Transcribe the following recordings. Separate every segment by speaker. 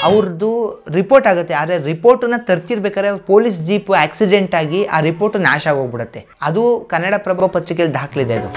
Speaker 1: ಅವ್ರದ್ದು ರಿಪೋರ್ಟ್ ಆಗುತ್ತೆ ಆದರೆ ರಿಪೋರ್ಟನ್ನ ತರ್ತಿರ್ಬೇಕಾದ್ರೆ ಪೊಲೀಸ್ ಜೀಪು ಆಕ್ಸಿಡೆಂಟ್ ಆಗಿ ಆ ರಿಪೋರ್ಟ್ ನಾಶ ಆಗೋಗ್ಬಿಡುತ್ತೆ ಅದು ಕನ್ನಡ ಪ್ರಭಾ ಪತ್ರಿಕೆಯಲ್ಲಿ ದಾಖಲಿದೆ ಅದು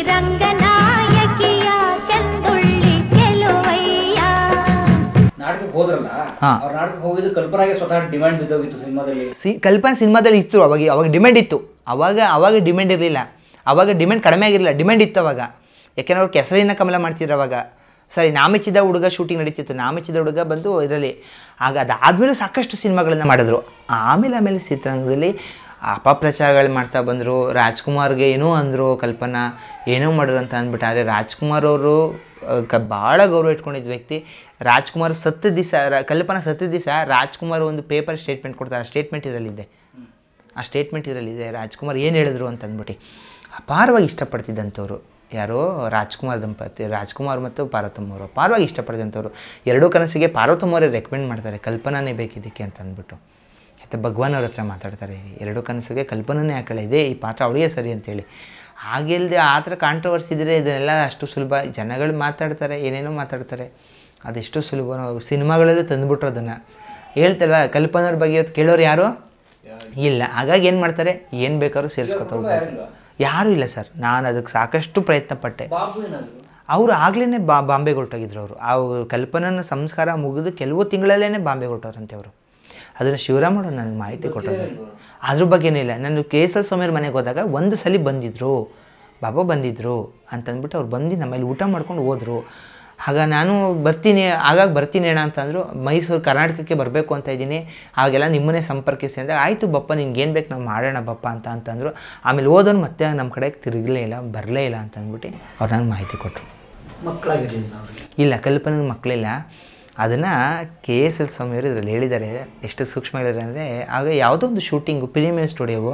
Speaker 2: ಶ್ರೀರಂಗನಾಯಕಿಯ ಚಂದುಳ್ಳಿ ಗೆಲುವಯ್ಯ
Speaker 3: ನಾಟಕಕ್ಕೆ ಹೋದ್ರಲ್ಲ
Speaker 1: ಹಾ.
Speaker 3: ಅವ್ರ ನಾಟಕಕ್ಕೆ ಹೋಗಿದ್ದು ಕಲ್ಪನಾಗೆ ಸ್ವತಃ ಡಿಮ್ಯಾಂಡ್ ಬಿದ್ದೋಗಿತ್ತು ಸಿನಿಮಾದಲ್ಲಿ
Speaker 1: ಸಿ ಕಲ್ಪನಾ ಸಿನಿಮಾದಲ್ಲಿ ಇತ್ತು ಅವಾಗ ಅವಾಗ ಡಿಮ್ಯಾಂಡ್ ಇತ್ತು ಅವಾಗ ಅವಾಗ ಡಿಮ್ಯಾಂಡ್ ಇರಲಿಲ್ಲ ಅವಾಗ ಡಿಮ್ಯಾಂಡ್ ಕಡಿಮೆ ಆಗಿರಲಿಲ್ಲ ಡಿಮ್ಯಾಂಡ್ ಇತ್ತು ಅವಾಗ ಯಾಕೆಂದ್ರೆ ಅವ್ರು ಕೆಸರಿನ ಕಮಲ ಮಾಡ್ತಿದ್ರು ಅವಾಗ ಸರಿ ನಾಮೆಚ್ಚಿದ ಹುಡುಗ ಶೂಟಿಂಗ್ ನಡೀತಿತ್ತು ನಾಮೆಚ್ಚಿದ ಹುಡುಗ ಬಂದು ಇದರಲ್ಲಿ ಆಗ ಅದಾದಮೇಲೆ ಸಾಕಷ್ಟು ಸಿನಿಮಾಗಳನ್ನ ಮಾಡಿದ್ರು ಆಮೇಲೆ ಆಮೇಲೆ ಚಿತ್ರರಂಗದಲ್ಲಿ ಅಪಪ್ರಚಾರಗಳು ಮಾಡ್ತಾ ಬಂದರು ರಾಜ್ಕುಮಾರ್ಗೆ ಏನೋ ಅಂದರು ಕಲ್ಪನಾ ಏನೋ ಮಾಡಿದ್ರು ಅಂತ ಅಂದ್ಬಿಟ್ಟು ಆದರೆ ರಾಜ್ಕುಮಾರ್ ಅವರು ಕ ಭಾಳ ಗೌರವ ಇಟ್ಕೊಂಡಿದ್ದ ವ್ಯಕ್ತಿ ರಾಜ್ಕುಮಾರ್ ಸತ್ತ ದಿವಸ ಕಲ್ಪನಾ ಸತ್ತ ದಿವಸ ರಾಜ್ಕುಮಾರ್ ಒಂದು ಪೇಪರ್ ಸ್ಟೇಟ್ಮೆಂಟ್ ಕೊಡ್ತಾರೆ ಆ ಸ್ಟೇಟ್ಮೆಂಟ್ ಇದರಲ್ಲಿದೆ ಆ ಸ್ಟೇಟ್ಮೆಂಟ್ ಇದರಲ್ಲಿದೆ ರಾಜ್ಕುಮಾರ್ ಏನು ಹೇಳಿದ್ರು ಅಂತ ಅಂದ್ಬಿಟ್ಟು ಅಪಾರವಾಗಿ ಇಷ್ಟಪಡ್ತಿದ್ದಂಥವ್ರು ಯಾರೋ ರಾಜ್ಕುಮಾರ್ ದಂಪತಿ ರಾಜ್ಕುಮಾರ್ ಮತ್ತು ಪಾರ್ವತಮ್ಮ ಅವರು ಅಪಾರವಾಗಿ ಇಷ್ಟಪಡ್ತಿದ್ದಂಥವ್ರು ಎರಡೂ ಕನಸಿಗೆ ಪಾರ್ವತಮ್ಮ ಅವರೇ ರೆಕಮೆಂಡ್ ಮಾಡ್ತಾರೆ ಕಲ್ಪನಾನೇ ಬೇಕಿದ್ದಕ್ಕೆ ಅಂತ ಅಂದ್ಬಿಟ್ಟು ಮತ್ತು ಭಗವಾನ್ ಅವ್ರ ಹತ್ರ ಮಾತಾಡ್ತಾರೆ ಎರಡು ಕನಸಿಗೆ ಕಲ್ಪನಾನೇ ಹಾಕಳೆ ಇದೆ ಈ ಪಾತ್ರ ಅವಳಿಗೆ ಸರಿ ಅಂತೇಳಿ ಹಾಗೆಲ್ದೆ ಆ ಥರ ಕಾಂಟ್ರವರ್ಸಿ ಇದ್ದರೆ ಇದನ್ನೆಲ್ಲ ಅಷ್ಟು ಸುಲಭ ಜನಗಳು ಮಾತಾಡ್ತಾರೆ ಏನೇನೋ ಮಾತಾಡ್ತಾರೆ ಅದೆಷ್ಟು ಸುಲಭ ಸಿನಿಮಾಗಳಲ್ಲೂ ತಂದುಬಿಟ್ರು ಅದನ್ನು ಹೇಳ್ತಲ್ವ ಕಲ್ಪನವ್ರ ಬಗ್ಗೆ ಇವತ್ತು ಕೇಳೋರು ಯಾರು ಇಲ್ಲ ಹಾಗಾಗಿ ಏನು ಮಾಡ್ತಾರೆ ಏನು ಬೇಕಾದ್ರೂ ಸೇರಿಸ್ಕೊತ ಹೋಗ್ಬೋದು ಯಾರೂ ಇಲ್ಲ ಸರ್ ನಾನು ಅದಕ್ಕೆ ಸಾಕಷ್ಟು ಪ್ರಯತ್ನ ಪಟ್ಟೆ
Speaker 3: ಬಾಬು ಏನಾದ್ರು
Speaker 1: ಅವರು ಆಗ್ಲೇ ಬಾ ಬಾಂಬೆಗೆ ಹೊರಟೋಗಿದ್ರು ಅವರು ಅವ್ರ ಕಲ್ಪನನ ಸಂಸ್ಕಾರ ಮುಗಿದು ಕೆಲವು ತಿಂಗಳಲ್ಲೇ ಬಾಂಬೆಗೆ ಹೊರಟವ್ರಂತೆ ಅವರು ಅದನ್ನು ಶಿವರಾಮಣ್ಣ ನನಗೆ ಮಾಹಿತಿ ಕೊಟ್ಟರು ಅದ್ರ ಬಗ್ಗೆನೇ ಇಲ್ಲ ನಾನು ಕೆ ಎಸ್ ಎಸ್ ಸ್ವಾಮಿಯವ್ರ ಮನೆಗೆ ಹೋದಾಗ ಒಂದು ಸಲ ಬಂದಿದ್ದರು ಬಾಬಾ ಬಂದಿದ್ದರು ಅಂತಂದ್ಬಿಟ್ಟು ಅವ್ರು ಬಂದು ನಮ್ಮಲ್ಲಿ ಊಟ ಮಾಡ್ಕೊಂಡು ಹೋದರು ಆಗ ನಾನು ಬರ್ತೀನಿ ಆಗಾಗ ಬರ್ತೀನಿ ಅಣ್ಣ ಅಂತಂದರು ಮೈಸೂರು ಕರ್ನಾಟಕಕ್ಕೆ ಬರಬೇಕು ಅಂತ ಇದ್ದೀನಿ ಆಗೆಲ್ಲ ನಿಮ್ಮನ್ನೇ ಸಂಪರ್ಕಿಸಿ ಅಂದರೆ ಆಯಿತು ಬಪ್ಪ ನಿನ್ಗೆ ಏನು ಬೇಕು ನಾವು ಮಾಡೋಣ ಬಪ್ಪ ಅಂತ ಅಂತಂದರು ಆಮೇಲೆ ಹೋದವ್ನು ಮತ್ತೆ ನಮ್ಮ ಕಡೆಗೆ ತಿರುಗಲೇ ಇಲ್ಲ ಬರಲೇ ಇಲ್ಲ ಅಂತ ಅಂದ್ಬಿಟ್ಟು ಅವ್ರು ನನಗೆ ಮಾಹಿತಿ ಕೊಟ್ಟರು
Speaker 4: ಮಕ್ಕಳಾಗಿರಲಿಲ್ಲ ಅವ್ರಿಗೆ
Speaker 1: ಇಲ್ಲ ಕಲ್ಪನೆ ಮಕ್ಕಳಿಲ್ಲ ಅದನ್ನು ಕೆ ಎಸ್ ಎಲ್ ಸ್ವಾಮಿಯವರು ಇದರಲ್ಲಿ ಹೇಳಿದ್ದಾರೆ ಎಷ್ಟು ಸೂಕ್ಷ್ಮ ಹೇಳಿದ್ದಾರೆ ಅಂದರೆ ಆಗ ಯಾವುದೋ ಒಂದು ಶೂಟಿಂಗು ಪ್ರೀಮಿಯರ್ ಸ್ಟುಡಿಯೋವು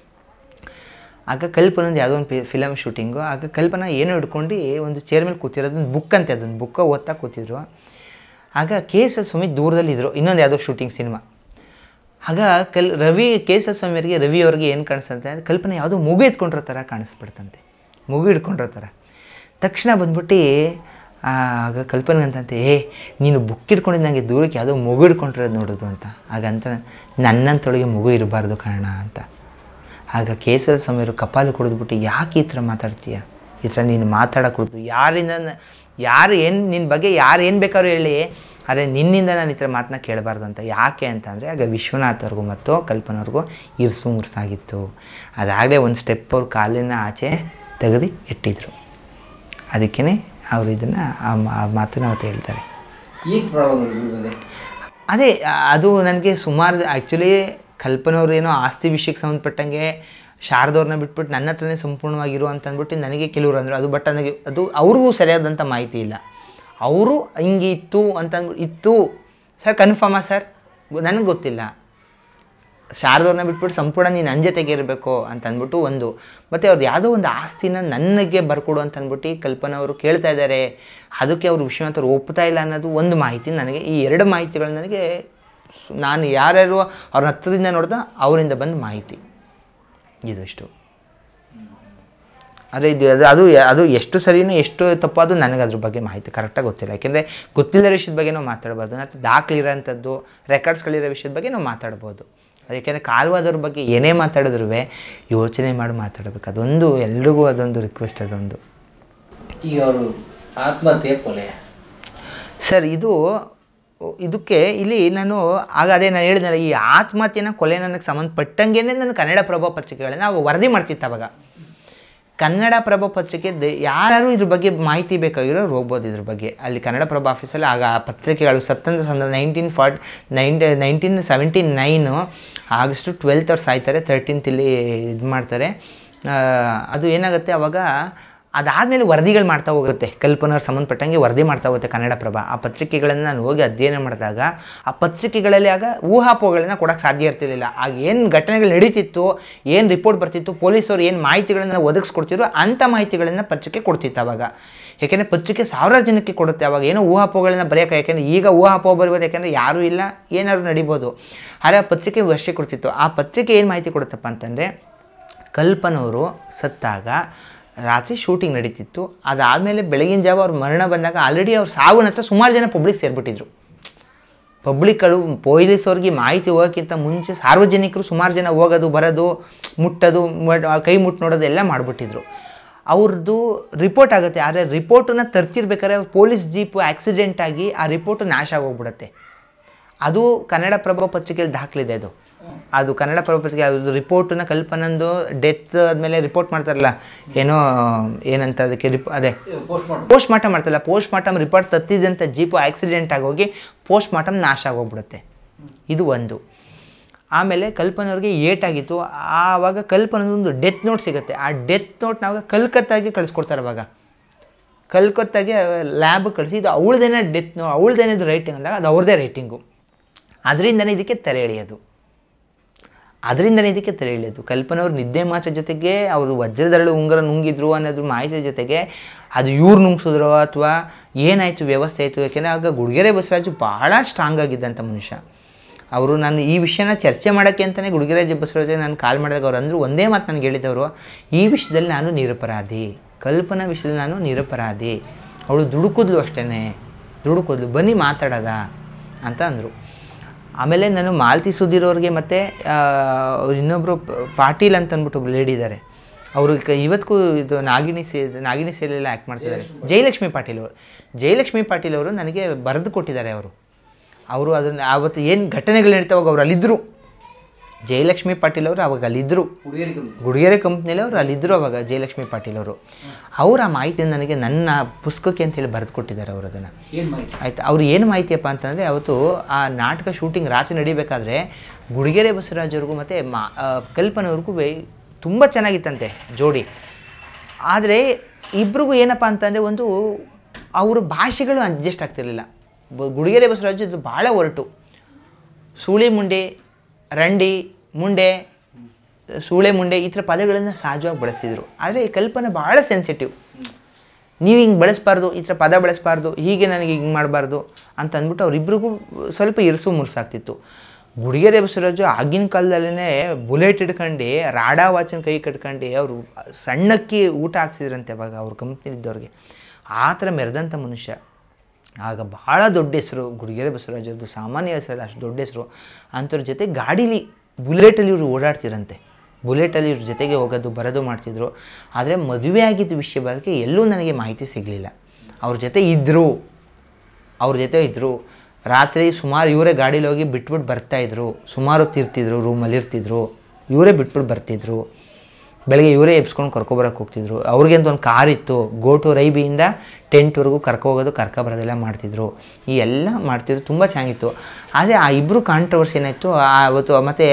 Speaker 1: ಆಗ ಕಲ್ಪನೊಂದು ಯಾವುದೋ ಒಂದು ಫಿಲಮ್ ಶೂಟಿಂಗು ಆಗ ಕಲ್ಪನಾ ಏನೋ ಹಿಡ್ಕೊಂಡು ಒಂದು ಚೇರ್ ಮೇಲೆ ಕೂತಿರೋದು ಒಂದು ಬುಕ್ ಅಂತೆ ಅದೊಂದು ಬುಕ್ಕ ಓದ್ತಾ ಕೂತಿದ್ರು ಆಗ ಕೆ ಎಸ್ ಎಸ್ ಸ್ವಾಮಿ ದೂರದಲ್ಲಿದ್ದರು ಇನ್ನೊಂದು ಯಾವುದೋ ಶೂಟಿಂಗ್ ಸಿನಿಮಾ ಆಗ ಕಲ್ ರವಿ ಕೆ ಎಸ್ ಎಸ್ ಸ್ವಾಮಿಯವರಿಗೆ ರವಿ ಅವ್ರಿಗೆ ಏನು ಕಾಣಿಸ್ತಂತೆ ಅಂದರೆ ಕಲ್ಪನೆ ಯಾವುದೋ ಮಗು ಎತ್ಕೊಂಡಿರೋ ಥರ ಕಾಣಿಸ್ಬಿಡ್ತಂತೆ ಮಗು ಹಿಡ್ಕೊಂಡಿರೋ ಥರ ತಕ್ಷಣ ಬಂದ್ಬಿಟ್ಟು ಆಗ ಕಲ್ಪನೆ ಅಂತಂತೆ ಏ ನೀನು ಬುಕ್ ಹಿಡ್ಕೊಂಡಿದ್ದು ನನಗೆ ದೂರಕ್ಕೆ ಯಾವುದೋ ಮಗು ಹಿಡ್ಕೊಂಡಿರೋದು ನೋಡೋದು ಅಂತ ಹಾಗಂತ ನನ್ನಂತೊಳಗೆ ಮಗು ಇರಬಾರ್ದು ಕಾರಣ ಅಂತ ಆಗ ಕೆ ಎಸ್ ಎಲ್ ಸ್ವಾಮಿಯವರು ಕಪಾಲು ಕುಡಿದ್ಬಿಟ್ಟು ಯಾಕೆ ಈ ಥರ ಮಾತಾಡ್ತೀಯ ಈ ಥರ ನೀನು ಮಾತಾಡೋಕೆ ಕುಡಿದು ಯಾರಿಂದ ನ- ಯಾರು ಏನು ನಿನ್ನ ಬಗ್ಗೆ ಯಾರು ಏನು ಬೇಕಾದ್ರೂ ಹೇಳಿ ಆದರೆ ನಿನ್ನಿಂದ ನಾನು ಈ ಥರ ಮಾತನ್ನ ಕೇಳಬಾರ್ದು ಅಂತ ಯಾಕೆ ಅಂತಂದರೆ ಆಗ ವಿಶ್ವನಾಥ್ ಅವ್ರಿಗೂ ಮತ್ತು ಕಲ್ಪನವ್ರಿಗೂ ಇರ್ಸು ಮುರ್ಸಾಗಿತ್ತು ಅದಾಗಲೇ ಒಂದು ಸ್ಟೆಪ್ ಅವ್ರ ಕಾಲಿನ ಆಚೆ ತೆಗೆದು ಇಟ್ಟಿದ್ರು ಅದಕ್ಕೇ ಅವರು ಇದನ್ನು ಆ ಮಾ- ಆ ಮಾತನ್ನ ಅವತ್ತು ಹೇಳ್ತಾರೆ
Speaker 3: ಈಗ ಪ್ರಾಬ್ಲಮ್ ಇರ್ತದೆ
Speaker 1: ಅದೇ ಆ- ಅದು ನನಗೆ ಸುಮಾರು ಆ್ಯಕ್ಚುಲಿ ಕಲ್ಪನವ್ರು ಏನೋ ಆಸ್ತಿ ವಿಷಯಕ್ಕೆ ಸಂಬಂಧಪಟ್ಟಂಗೆ ಶಾರದವ್ರನ್ನ ಬಿಟ್ಬಿಟ್ಟು ನನ್ನ ಹತ್ರನೇ ಸಂಪೂರ್ಣವಾಗಿರು ಅಂತ ಅಂದ್ಬಿಟ್ಟು ನನಗೆ ಕೆಲವರು ಅಂದರು ಅದು ಬಟ್ ನನಗೆ ಅದು ಅವ್ರಿಗೂ ಸರಿಯಾದಂಥ ಮಾಹಿತಿ ಇಲ್ಲ ಅವರು ಹಿಂಗೆ ಇತ್ತು ಅಂತ ಅಂದ್ಬಿಟ್ಟು ಇತ್ತು ಸರ್ ಕನ್ಫರ್ಮಾ ಸರ್ ನನಗೆ ಗೊತ್ತಿಲ್ಲ ಶಾರದವ್ರನ್ನ ಬಿಟ್ಬಿಟ್ಟು ಸಂಪೂರ್ಣ ನೀನು ನನ್ನ ಜೊತೆಗೆ ಇರಬೇಕು ಅಂತ ಅಂದ್ಬಿಟ್ಟು ಒಂದು ಮತ್ತು ಅವ್ರು ಯಾವುದೋ ಒಂದು ಆಸ್ತಿನ ನನಗೆ ಬರ್ಕೊಡು ಅಂತ ಅಂದ್ಬಿಟ್ಟು ಕಲ್ಪನಾ ಅವರು ಕೇಳ್ತಾ ಇದ್ದಾರೆ ಅದಕ್ಕೆ ಅವರು ವಿಶ್ವನಾಥ್ ಅವ್ರು ಒಪ್ತಾ ಇಲ್ಲ ಅನ್ನೋದು ಒಂದು ಮಾಹಿತಿ ನನಗೆ ಈ ಎರಡು ಮಾಹಿತಿಗಳು ನನಗೆ ಸು- ನಾನು ಯಾರ್ಯಾರು ಅವ್ರ ಹತ್ರದಿಂದ ನೋಡ್ದ ಅವರಿಂದ ಬಂದ ಮಾಹಿತಿ ಇದಿಷ್ಟು ಆದರೆ ಇದು ಅದು ಅದು ಅದು ಎಷ್ಟು ಸರಿನೋ ಎಷ್ಟು ತಪ್ಪು ಅದು ನನಗೆ ಅದ್ರ ಬಗ್ಗೆ ಮಾಹಿತಿ ಕರೆಕ್ಟಾಗಿ ಗೊತ್ತಿಲ್ಲ ಯಾಕೆಂದರೆ ಗೊತ್ತಿಲ್ಲದ ವಿಷಯದ ಬಗ್ಗೆ ನಾವು ಮಾತಾಡ್ಬೋದು ಮತ್ತು ದಾಖಲಿರೋಂಥದ್ದು ರೆಕಾರ್ಡ್ಸ್ಗಳಿರೋ ವಿಷಯದ ಬಗ್ಗೆ ನಾವು ಮಾತಾಡ್ಬೋದು ಯಾಕೆಂದರೆ ಕಾಲ್ವಾದವ್ರ ಬಗ್ಗೆ ಏನೇ ಮಾತಾಡಿದ್ರು ಯೋಚನೆ ಮಾಡಿ ಮಾತಾಡಬೇಕು ಅದೊಂದು ಎಲ್ರಿಗೂ ಅದೊಂದು ರಿಕ್ವೆಸ್ಟ್ ಅದೊಂದು
Speaker 3: ಈಗ ಅವರು ಆತ್ಮಹತ್ಯೆ ಕೊಲೆ
Speaker 1: ಸರ್ ಇದು ಇದಕ್ಕೆ ಇಲ್ಲಿ ನಾನು ಆಗ ಅದೇ ನಾನು ಹೇಳಿದ್ನಲ್ಲ ಈ ಆತ್ಮಹತ್ಯೆನ ಕೊಲೆ ನನಗೆ ಸಂಬಂಧಪಟ್ಟಂಗೆ ನಾನು ಕನ್ನಡ ಪ್ರಭಾ ಪತ್ರಿಕೆಗಳನ್ನ ಅವಾಗ ವರದಿ ಮಾಡ್ತಿತ್ತು ಅವಾಗ ಕನ್ನಡ ಪ್ರಭ ಪತ್ರಿಕೆ ದ- ಯಾರು ಇದ್ರ ಬಗ್ಗೆ ಮಾಹಿತಿ ಬೇಕಾಗಿರೋರು ಹೋಗ್ಬೋದು ಇದ್ರ ಬಗ್ಗೆ ಅಲ್ಲಿ ಕನ್ನಡ ಪ್ರಭ ಆಫೀಸಲ್ಲಿ ಆಗ ಆ ಪತ್ರಿಕೆಗಳು ಸತ್ತಂತ ಸಂದರ್ಭ nineteen forty nine nineteen seventy nine August twelfth ಅವ್ರು ಸಾಯ್ತಾರೆ ತರ್ಟೀನ್ತ್ ಇಲ್ಲಿ ಇದು ಮಾಡ್ತಾರೆ ಆ, ಅದು ಏನಾಗುತ್ತೆ ಅವಾಗ ಅದಾದಮೇಲೆ ವರದಿಗಳು ಮಾಡ್ತಾ ಹೋಗುತ್ತೆ ಕಲ್ಪನವ್ರು ಸಂಬಂಧಪಟ್ಟಂಗೆ ವರದಿ ಮಾಡ್ತಾ ಹೋಗುತ್ತೆ ಕನ್ನಡ ಪ್ರಭ ಆ ಪತ್ರಿಕೆಗಳನ್ನು ನಾನು ಹೋಗಿ ಅಧ್ಯಯನ ಮಾಡಿದಾಗ ಆ ಪತ್ರಿಕೆಗಳಲ್ಲಿ ಆಗ ಊಹಾಪೋಹಗಳನ್ನ ಕೊಡೋಕ್ಕೆ ಸಾಧ್ಯ ಇರ್ತಿರ್ಲಿಲ್ಲ ಆಗ ಏನು ಘಟನೆಗಳು ನಡೀತಿತ್ತು ಏನು ರಿಪೋರ್ಟ್ ಬರ್ತಿತ್ತು ಪೊಲೀಸರು ಏನು ಮಾಹಿತಿಗಳನ್ನು ಒದಗಿಸ್ಕೊಡ್ತಿದ್ರು ಅಂಥ ಮಾಹಿತಿಗಳನ್ನು ಪತ್ರಿಕೆ ಕೊಡ್ತಿತ್ತು ಅವಾಗ ಯಾಕೆಂದರೆ ಪತ್ರಿಕೆ ಸಾವಿರಾರು ಜನಕ್ಕೆ ಕೊಡುತ್ತೆ ಅವಾಗ ಏನೋ ಊಹಾಪೋಹಗಳನ್ನ ಬರೆಯೋಕೆ ಯಾಕೆಂದರೆ ಈಗ ಊಹಾಪೋಹ ಬರಿಬೋದು ಯಾಕೆಂದರೆ ಯಾರೂ ಇಲ್ಲ ಏನಾದ್ರು ನಡಿಬೋದು ಆದರೆ ಆ ಪತ್ರಿಕೆ ವರ್ಷ ಕೊಡ್ತಿತ್ತು ಆ ಪತ್ರಿಕೆ ಏನು ಮಾಹಿತಿ ಕೊಡುತ್ತಪ್ಪ ಅಂತಂದರೆ ಕಲ್ಪನವರು ಸತ್ತಾಗ ರಾತ್ರಿ ಶೂಟಿಂಗ್ ನಡೀತಿತ್ತು ಅದಾದಮೇಲೆ ಬೆಳಗಿನ ಜಾವ ಅವ್ರ ಮರಣ ಬಂದಾಗ ಆಲ್ರೆಡಿ ಅವ್ರ ಸಾವಿನ ಹತ್ರ ಸುಮಾರು ಜನ ಪಬ್ಲಿಕ್ ಸೇರಿಬಿಟ್ಟಿದ್ರು ಪಬ್ಲಿಕ್ಗಳು ಪೊಲೀಸವ್ರಿಗೆ ಮಾಹಿತಿ ಹೋಗೋಕ್ಕಿಂತ ಮುಂಚೆ ಸಾರ್ವಜನಿಕರು ಸುಮಾರು ಜನ ಹೋಗೋದು ಬರೋದು ಮುಟ್ಟೋದು ಮಡ್- ಕೈ ಮುಟ್ಟು ನೋಡೋದು ಎಲ್ಲ ಮಾಡಿಬಿಟ್ಟಿದ್ರು ಅವ್ರದ್ದು ರಿಪೋರ್ಟ್ ಆಗುತ್ತೆ ಆದರೆ ರಿಪೋರ್ಟನ್ನ ತರ್ತಿರ್ಬೇಕಾದ್ರೆ ಪೊಲೀಸ್ ಜೀಪು ಆಕ್ಸಿಡೆಂಟ್ ಆಗಿ ಆ ರಿಪೋರ್ಟು ನಾಶ ಆಗೋಗ್ಬಿಡುತ್ತೆ ಅದು ಕನ್ನಡಪ್ರಭ ಪತ್ರಿಕೆಯಲ್ಲಿ ದಾಖಲಿದೆ ಅದು ಅದು ಕನ್ನಡಪ್ರಭ ಪತ್ರಿಕೆ ಅದು ರಿಪೋರ್ಟನ್ನ ಕಲ್ಪನಂದು ಡೆತ್ ಆದಮೇಲೆ ರಿಪೋರ್ಟ್ ಮಾಡ್ತಾರಲ್ಲ ಏನೋ ಏನಂತ ಅದಕ್ಕೆ ರಿಪ್ ಅದೇ
Speaker 3: ಪೋಸ್ಟ್ ಮಾರ್ಟಮ್
Speaker 1: ಪೋಸ್ಟ್ ಮಾರ್ಟಮ್ ಮಾಡ್ತಾರಲ್ಲ ಪೋಸ್ಟ್ ಮಾರ್ಟಮ್ ರಿಪೋರ್ಟ್ ತತ್ತಿದಂಥ ಜೀಪು ಆಕ್ಸಿಡೆಂಟ್ ಆಗೋಗಿ ಪೋಸ್ಟ್ ಮಾರ್ಟಮ್ ನಾಶ ಆಗೋಗ್ಬಿಡುತ್ತೆ ಇದು ಒಂದು ಆಮೇಲೆ ಕಲ್ಪನವ್ರಿಗೆ ಏಟಾಗಿತ್ತು ಆವಾಗ ಕಲ್ಪನದೊಂದು ಡೆತ್ ನೋಟ್ ಸಿಗುತ್ತೆ ಆ ಡೆತ್ ನೋಟ್ ನಾವಾಗ ಕಲ್ಕತ್ತಾಗೆ ಕಳಿಸ್ಕೊಡ್ತಾರೆ ಅವಾಗ ಕಲ್ಕತ್ತಾಗೆ ಲ್ಯಾಬ್ ಕಳಿಸಿ ಇದು ಅವಳದೇನೆ ಡೆತ್ ನೋ ಅವಳದೇನೆ ರೈಟಿಂಗ್ ಅಂದಾಗ ಅದು ಅವ್ರದ್ದೇ ರೈಟಿಂಗು ಅದರಿಂದನೇ ಇದಕ್ಕೆ ತೆರೆ ಎಳೆಯೋದು ಅದರಿಂದನೇ ಇದಕ್ಕೆ ತೆರೆ ಎಳೆಯೋದು ಕಲ್ಪನವ್ರು ನಿದ್ದೆ ಮಾತ್ರ ಜೊತೆಗೆ ಅವರು ವಜ್ರದರಳು ಉಂಗುರ ನುಂಗಿದ್ರು ಅನ್ನೋದ್ರ ಮಾಹಿತಿ ಜೊತೆಗೆ ಅದು ಇವ್ರು ನುಂಗ್ಸಿದ್ರು ಅಥವಾ ಏನಾಯಿತು ವ್ಯವಸ್ಥೆ ಆಯಿತು ಯಾಕೆಂದರೆ ಆಗ ಗುಡ್ಗೆರೆ ಬಸವರಾಜು ಭಾಳ ಸ್ಟ್ರಾಂಗ್ ಆಗಿದ್ದಂಥ ಮನುಷ್ಯ ಅವರು ನಾನು ಈ ವಿಷಯನ ಚರ್ಚೆ ಮಾಡೋಕ್ಕೆ ಅಂತಲೇ ಗುಡ್ಗೆರೆ ಬಸವರಾಜ್ ನಾನು ಕಾಲ್ ಮಾಡಿದಾಗ ಅವ್ರು ಅಂದರು ಒಂದೇ ಮಾತು ನನಗೆ ಹೇಳಿದವರು ಈ ವಿಷಯದಲ್ಲಿ ನಾನು ನಿರಪರಾಧಿ ಕಲ್ಪನಾ ವಿಷಯದಲ್ಲಿ ನಾನು ನಿರಪರಾಧಿ ಅವಳು ದುಡುಕಿದ್ಲು ಅಷ್ಟೇ ದುಡುಕಿದ್ಲು ಬನ್ನಿ ಮಾತಾಡೋದ ಅಂತ ಅಂದರು ಆಮೇಲೆ ನಾನು ಮಾಲತಿ ಸುಧೀರ್ ಅವ್ರಿಗೆ ಮತ್ತು ಇನ್ನೊಬ್ಬರು ಪಾಟೀಲ್ ಅಂತ ಅಂದ್ಬಿಟ್ಟು ಒಬ್ರು ಲೇಡಿ ಇದ್ದಾರೆ ಅವರು ಇವತ್ತಿಗೂ ಇದು ನಾಗಿಣಿ ಸೇ ನಾಗಿಣಿ ಸೇಲೆಲ್ಲ ಆ್ಯಕ್ಟ್ ಮಾಡ್ತಿದ್ದಾರೆ ಜಯಲಕ್ಷ್ಮಿ ಪಾಟೀಲ್ ಅವರು ಜಯಲಕ್ಷ್ಮಿ ಪಾಟೀಲ್ ಅವರು ನನಗೆ ಬರೆದು ಕೊಟ್ಟಿದ್ದಾರೆ ಅವರು ಅವರು ಅದನ್ನು ಆವತ್ತು ಏನು ಘಟನೆಗಳು ನಡೀತಾವಾಗ ಅವ್ರು ಅಲ್ಲಿದ್ದರು ಜಯಲಕ್ಷ್ಮಿ ಪಾಟೀಲ್ ಅವರು ಅವಾಗ ಅಲ್ಲಿದ್ದರು
Speaker 3: ಹುಡುಗಿಯರಿಗೆ
Speaker 1: ಗುಡಿಗೆರೆ ಕಂಪ್ನಿಯಲ್ಲಿ ಅವರು ಅಲ್ಲಿದ್ದರು ಅವಾಗ ಜಯಲಕ್ಷ್ಮಿ ಪಾಟೀಲ್ ಅವರು ಅವರ ಮಾಹಿತಿಯನ್ನು ನನಗೆ ನನ್ನ ಪುಸ್ತಕಕ್ಕೆ ಅಂತೇಳಿ ಬರೆದು ಕೊಟ್ಟಿದ್ದಾರೆ ಅವರು ಅದನ್ನು
Speaker 3: ಏನು ಮಾಹಿತಿ
Speaker 1: ಆಯ್ತು ಅವ್ರು ಏನು ಮಾಹಿತಿಯಪ್ಪ ಅಂತಂದರೆ ಅವತ್ತು ಆ ನಾಟಕ ಶೂಟಿಂಗ್ ರಾತ್ರಿ ನಡಿಬೇಕಾದ್ರೆ ಗುಡಿಗೆರೆ ಬಸವರಾಜವ್ರಿಗೂ ಮತ್ತು ಮಾ ಆ, ಕಲ್ಪನವ್ರಿಗೂ ವೇ- ತುಂಬ ಚೆನ್ನಾಗಿತ್ತಂತೆ ಜೋಡಿ ಆದರೆ ಇಬ್ರಿಗೂ ಏನಪ್ಪ ಅಂತಂದರೆ ಒಂದು ಅವ್ರ ಭಾಷೆಗಳು ಅಡ್ಜಸ್ಟ್ ಆಗ್ತಿರ್ಲಿಲ್ಲ ಬ- ಗುಡಿಗೆರೆ ಬಸವರಾಜು ಇದು ಭಾಳ ಹೊರಟು ಸೂಳಿ ಮುಂಡೆ ರಂಡಿ ಮುಂಡೆ ಸೂಳೆ ಮುಂಡೆ ಈ ಥರ ಪದಗಳನ್ನು ಸಹಜವಾಗಿ ಬಳಸ್ತಿದ್ರು ಆದರೆ ಈ ಕಲ್ಪನೆ ಭಾಳ ಸೆನ್ಸಿಟಿವ್ ನೀವು ಹಿಂಗೆ ಬಳಸಬಾರ್ದು ಈ ಥರ ಪದ ಬಳಸಬಾರ್ದು ಹೀಗೆ ನನಗೆ ಹಿಂಗೆ ಮಾಡಬಾರ್ದು ಅಂತ ಅಂದ್ಬಿಟ್ಟು ಅವರಿಬ್ರಿಗೂ ಸ್ವಲ್ಪ ಇರಿಸು ಮುರ್ಸಾಗ್ತಿತ್ತು ಗುಡಿಗೆರೆ ಬಸವರಾಜು ಆಗಿನ ಕಾಲದಲ್ಲೇ ಬುಲೆಟ್ ಹಿಡ್ಕೊಂಡು ರಾಡಾ ವಾಚನ ಕೈ ಕಟ್ಕೊಂಡು ಅವರು ಸಣ್ಣಕ್ಕಿ ಊಟ ಹಾಕ್ಸಿದ್ರಂತೆ ಅವಾಗ ಅವ್ರ ಕಂಪ್ನಿಲಿದ್ದವ್ರಿಗೆ ಆ ಥರ ಮೆರೆದಂಥ ಮನುಷ್ಯ ಆಗ ಭಾಳ ದೊಡ್ಡ ಹೆಸರು ಗುಡಿಗೆರೆ ಬಸವರಾಜರದ್ದು ಸಾಮಾನ್ಯ ಹೆಸರಲ್ಲ ಅಷ್ಟು ದೊಡ್ಡ ಹೆಸರು ಅಂಥವ್ರ ಜೊತೆ ಗಾಡೀಲಿ ಬುಲೆಟಲ್ಲಿ ಇವರು ಓಡಾಡ್ತಿರಂತೆ ಬುಲೆಟಲ್ಲಿ ಇವ್ರ ಜೊತೆಗೆ ಹೋಗೋದು ಬರೋದು ಮಾಡ್ತಿದ್ರು ಆದರೆ ಮದುವೆ ಆಗಿದ್ದ ವಿಷಯ ಬಗ್ಗೆ ಎಲ್ಲೂ ನನಗೆ ಮಾಹಿತಿ ಸಿಗಲಿಲ್ಲ ಅವ್ರ ಜೊತೆ ಇದ್ದರು ಅವ್ರ ಜೊತೆ ಇದ್ದರು ರಾತ್ರಿ ಸುಮಾರು ಇವರೇ ಗಾಡೀಲಿ ಹೋಗಿ ಬಿಟ್ಬಿಟ್ಟು ಬರ್ತಾಯಿದ್ರು ಸುಮಾರು ಹೊತ್ತು ಇರ್ತಿದ್ರು ರೂಮಲ್ಲಿ ಇರ್ತಿದ್ರು ಇವರೇ ಬಿಟ್ಬಿಟ್ಟು ಬರ್ತಿದ್ರು ಬೆಳಗ್ಗೆ ಇವರೇ ಎಬ್ಸ್ಕೊಂಡು ಕರ್ಕೊಬರಕ್ಕೆ ಹೋಗ್ತಿದ್ರು ಅವ್ರಿಗೆ ಅಂತ ಒಂದು ಕಾರ್ ಇತ್ತು ಗೋ ಟು ರೈಬಿಯಿಂದ ಟೆಂಟ್ವರೆಗೂ ಕರ್ಕೊ ಹೋಗೋದು ಕರ್ಕೊ ಬರೋದೆಲ್ಲ ಮಾಡ್ತಿದ್ರು ಈ ಎಲ್ಲ ಮಾಡ್ತಿದ್ರು ತುಂಬ ಚೆನ್ನಾಗಿತ್ತು ಆದರೆ ಆ ಇಬ್ಬರು ಕಾಂಟ್ರವರ್ಸಿ ಏನಾಯಿತು ಅವತ್ತು ಮತ್ತು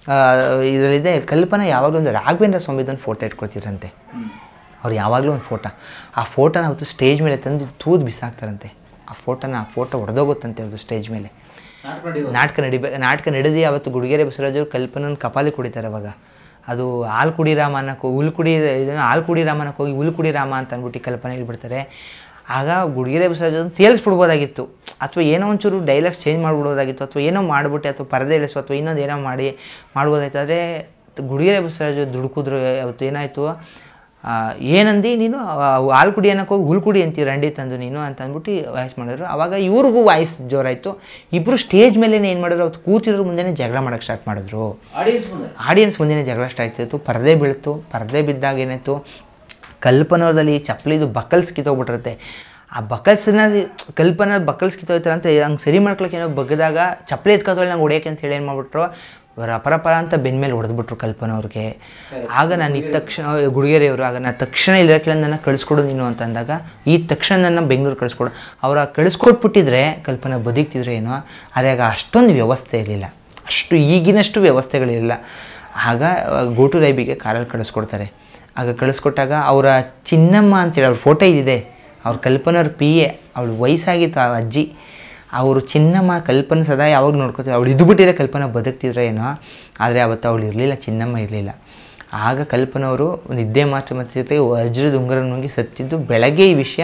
Speaker 1: ಇದರಲ್ಲಿದೆ ಕಲ್ಪನಾ ಯಾವಾಗಲೂ ಒಂದು ರಾಘವೇಂದ್ರ ಸ್ವಾಮಿದೊಂದು ಫೋಟೋ ಇಟ್ಕೊಳ್ತಿದ್ರಂತೆ ಅವ್ರು ಯಾವಾಗಲೂ ಒಂದು ಫೋಟೋ ಆ ಫೋಟೋನ ಅವತ್ತು ಸ್ಟೇಜ್ ಮೇಲೆ ತಂದು ತೂದು ಬಿಸಾಕ್ತಾರಂತೆ ಆ ಫೋಟೋನ ಆ ಫೋಟೋ ಹೊಡೆದೋಗುತ್ತಂತೆ ಅದು ಸ್ಟೇಜ್ ಮೇಲೆ
Speaker 3: ನಾಟಕ ನಡೆಯೋದು
Speaker 1: ನಾಟಕ ನಡಿಬೇ ನಾಟಕ ನಡೆದಿ ಅವತ್ತು ಗುಡಿಗೆರೆ ಬಸವರಾಜರು ಕಲ್ಪನನ ಕಪಾಲಿ ಕುಡಿತಾರೆ ಅವಾಗ ಅದು ಹಾಲು ಕುಡಿ ರಾಮ ಅನ್ನಕ್ಕೆ ಹುಲ್ ಕುಡಿ ಇದನ್ನು ಹಾಲು ಕುಡಿ ರಾಮ ಅನ್ನಕ್ಕೆ ಹೋಗಿ ಹುಲ್ ಕುಡಿ ರಾಮ ಅಂತ ಅಂದ್ಬಿಟ್ಟು ಕಲ್ಪನೆ ಹೇಳ್ಬಿಡ್ತಾರೆ ಆಗ ಗುಡಿಗೆರೆ ಬಸವರಾಜ್ ತೇಲಿಸ್ಬಿಡ್ಬೋದಾಗಿತ್ತು ಅಥವಾ ಏನೋ ಒಂಚೂರು ಡೈಲಾಗ್ಸ್ ಚೇಂಜ್ ಮಾಡ್ಬಿಡೋದಾಗಿತ್ತು ಅಥವಾ ಏನೋ ಮಾಡಿಬಿಟ್ಟು ಅಥವಾ ಪರದೆ ಇಳಿಸು ಅಥವಾ ಇನ್ನೊಂದು ಏನೋ ಮಾಡಿ ಮಾಡ್ಬೋದಾಯ್ತು ಆದರೆ ಗುಡಿಗೆರೆ ಬಸವರಾಜ್ ದುಡುಕಿದ್ರು ಅವತ್ತು ಏನಾಯಿತು ಆ, ಏನಂದು ನೀನು ಆ, ಹಾಲು ಕುಡಿ ಅನ್ನಕ್ಕೆ ಹೋಗಿ ಹುಲ್ ಕುಡಿ ಅಂತೀವಿ ರಂಡಿ ತಂದು ನೀನು ಅಂತ ಅಂದ್ಬಿಟ್ಟು ವಾಯ್ಸ್ ಮಾಡಿದ್ರು ಅವಾಗ ಇವ್ರಿಗೂ ವಾಯ್ಸ್ ಜೋರಾಯಿತು ಇಬ್ಬರು ಸ್ಟೇಜ್ ಮೇಲೆ ಏನು ಮಾಡಿದ್ರು ಅವತ್ತು ಕೂತಿರೋ ಮುಂದೆನೇ ಜಗಳ ಮಾಡೋಕ್ಕೆ ಸ್ಟಾರ್ಟ್ ಮಾಡಿದ್ರು
Speaker 3: ಆಡಿಯನ್ಸ್ ಮುಂದೆ
Speaker 1: ಆಡಿಯನ್ಸ್ ಮುಂದೆನೇ ಜಗಳ ಸ್ಟಾರ್ಟ್ ಆಯಿತು ಪರದೆ ಬೀಳ್ತು ಪರದೆ ಬಿದ್ದಾಗ ಏನಾಯಿತು ಕಲ್ಪನೋದಲ್ಲಿ ಚಪ್ಪಲಿದು ಬಕಲ್ಸ್ ಕಿತ್ತೋಗ್ಬಿಟ್ಟಿರುತ್ತೆ ಆ ಬಕಲ್ಸನ್ನ ಕಲ್ಪನಾ ಬಕಲ್ಸ್ ಕಿತ್ತೋಯ್ತಾರೆ ಅಂತ ಹಂಗೆ ಸರಿ ಮಾಡ್ಕೊಳಕ್ಕೆ ಏನೋ ಬಗ್ಗದಾಗ ಚಪ್ಪಲಿ ಎತ್ಕೊತೊಳ್ಳಿ ನಂಗೆ ಹೊಡಿಯೋಕೆ ಅಂತ ಹೇಳಿ ಏನು ಮಾಡ್ಬಿಟ್ರು ರಪರಪರ ಅಂತ ಬೆನ್ನ ಮೇಲೆ ಹೊಡೆದ್ಬಿಟ್ರು ಕಲ್ಪನಾ ಅವ್ರಿಗೆ ಆಗ ನಾನು ಈ ತಕ್ಷಣ ಗುಡಿಗೆರೆಯವರು ಆಗ ನಾನು ತಕ್ಷಣ ಇಲ್ಲಕ್ಕಿಲ್ಲ ನನ್ನ ಕಳಿಸ್ಕೊಡು ನೀನು ಅಂತ ಅಂದಾಗ ಈ ತಕ್ಷಣ ನನ್ನ ಬೆಂಗಳೂರು ಕಳಿಸ್ಕೊಡು ಅವ್ರ ಕಳಿಸ್ಕೊಟ್ಬಿಟ್ಟಿದ್ರೆ ಕಲ್ಪನಾ ಬದುಕ್ತಿದ್ರೆ ಏನೋ ಆದರೆ ಆಗ ಅಷ್ಟೊಂದು ವ್ಯವಸ್ಥೆ ಇರಲಿಲ್ಲ ಅಷ್ಟು ಈಗಿನಷ್ಟು ವ್ಯವಸ್ಥೆಗಳಿರಲಿಲ್ಲ ಆಗ ಗೋಟು ರೈಬಿಗೆ ಕಾರಲ್ಲಿ ಕಳಿಸ್ಕೊಡ್ತಾರೆ ಆಗ ಕಳಿಸ್ಕೊಟ್ಟಾಗ ಅವರ ಚಿನ್ನಮ್ಮ ಅಂತೇಳಿ ಅವ್ರ ಫೋಟೋ ಇದೆ ಅವ್ರ ಕಲ್ಪನವ್ರ ಪಿ ಎ ಅವಳು ವಯಸ್ಸಾಗಿತ್ತು ಆ ಅಜ್ಜಿ ಅವರು ಚಿನ್ನಮ್ಮ ಕಲ್ಪನೆ ಸದಾ ಯಾವಾಗ ನೋಡ್ಕೋತಾರೆ ಅವಳು ಇದ್ಬಿಟ್ಟಿದ್ರೆ ಕಲ್ಪನಾ ಬದುಕ್ತಿದ್ರೆ ಏನೋ ಆದರೆ ಅವತ್ತು ಅವಳು ಇರಲಿಲ್ಲ ಚಿನ್ನಮ್ಮ ಇರಲಿಲ್ಲ ಆಗ ಕಲ್ಪನವರು ನಿದ್ದೆ ಮಾತ್ರ ಮತ್ತು ಜೊತೆಗೆ ವಜ್ರದ ಉಂಗುರ ನುಂಗಿ ಸತ್ತಿದ್ದು ಬೆಳಗ್ಗೆ ಈ ವಿಷಯ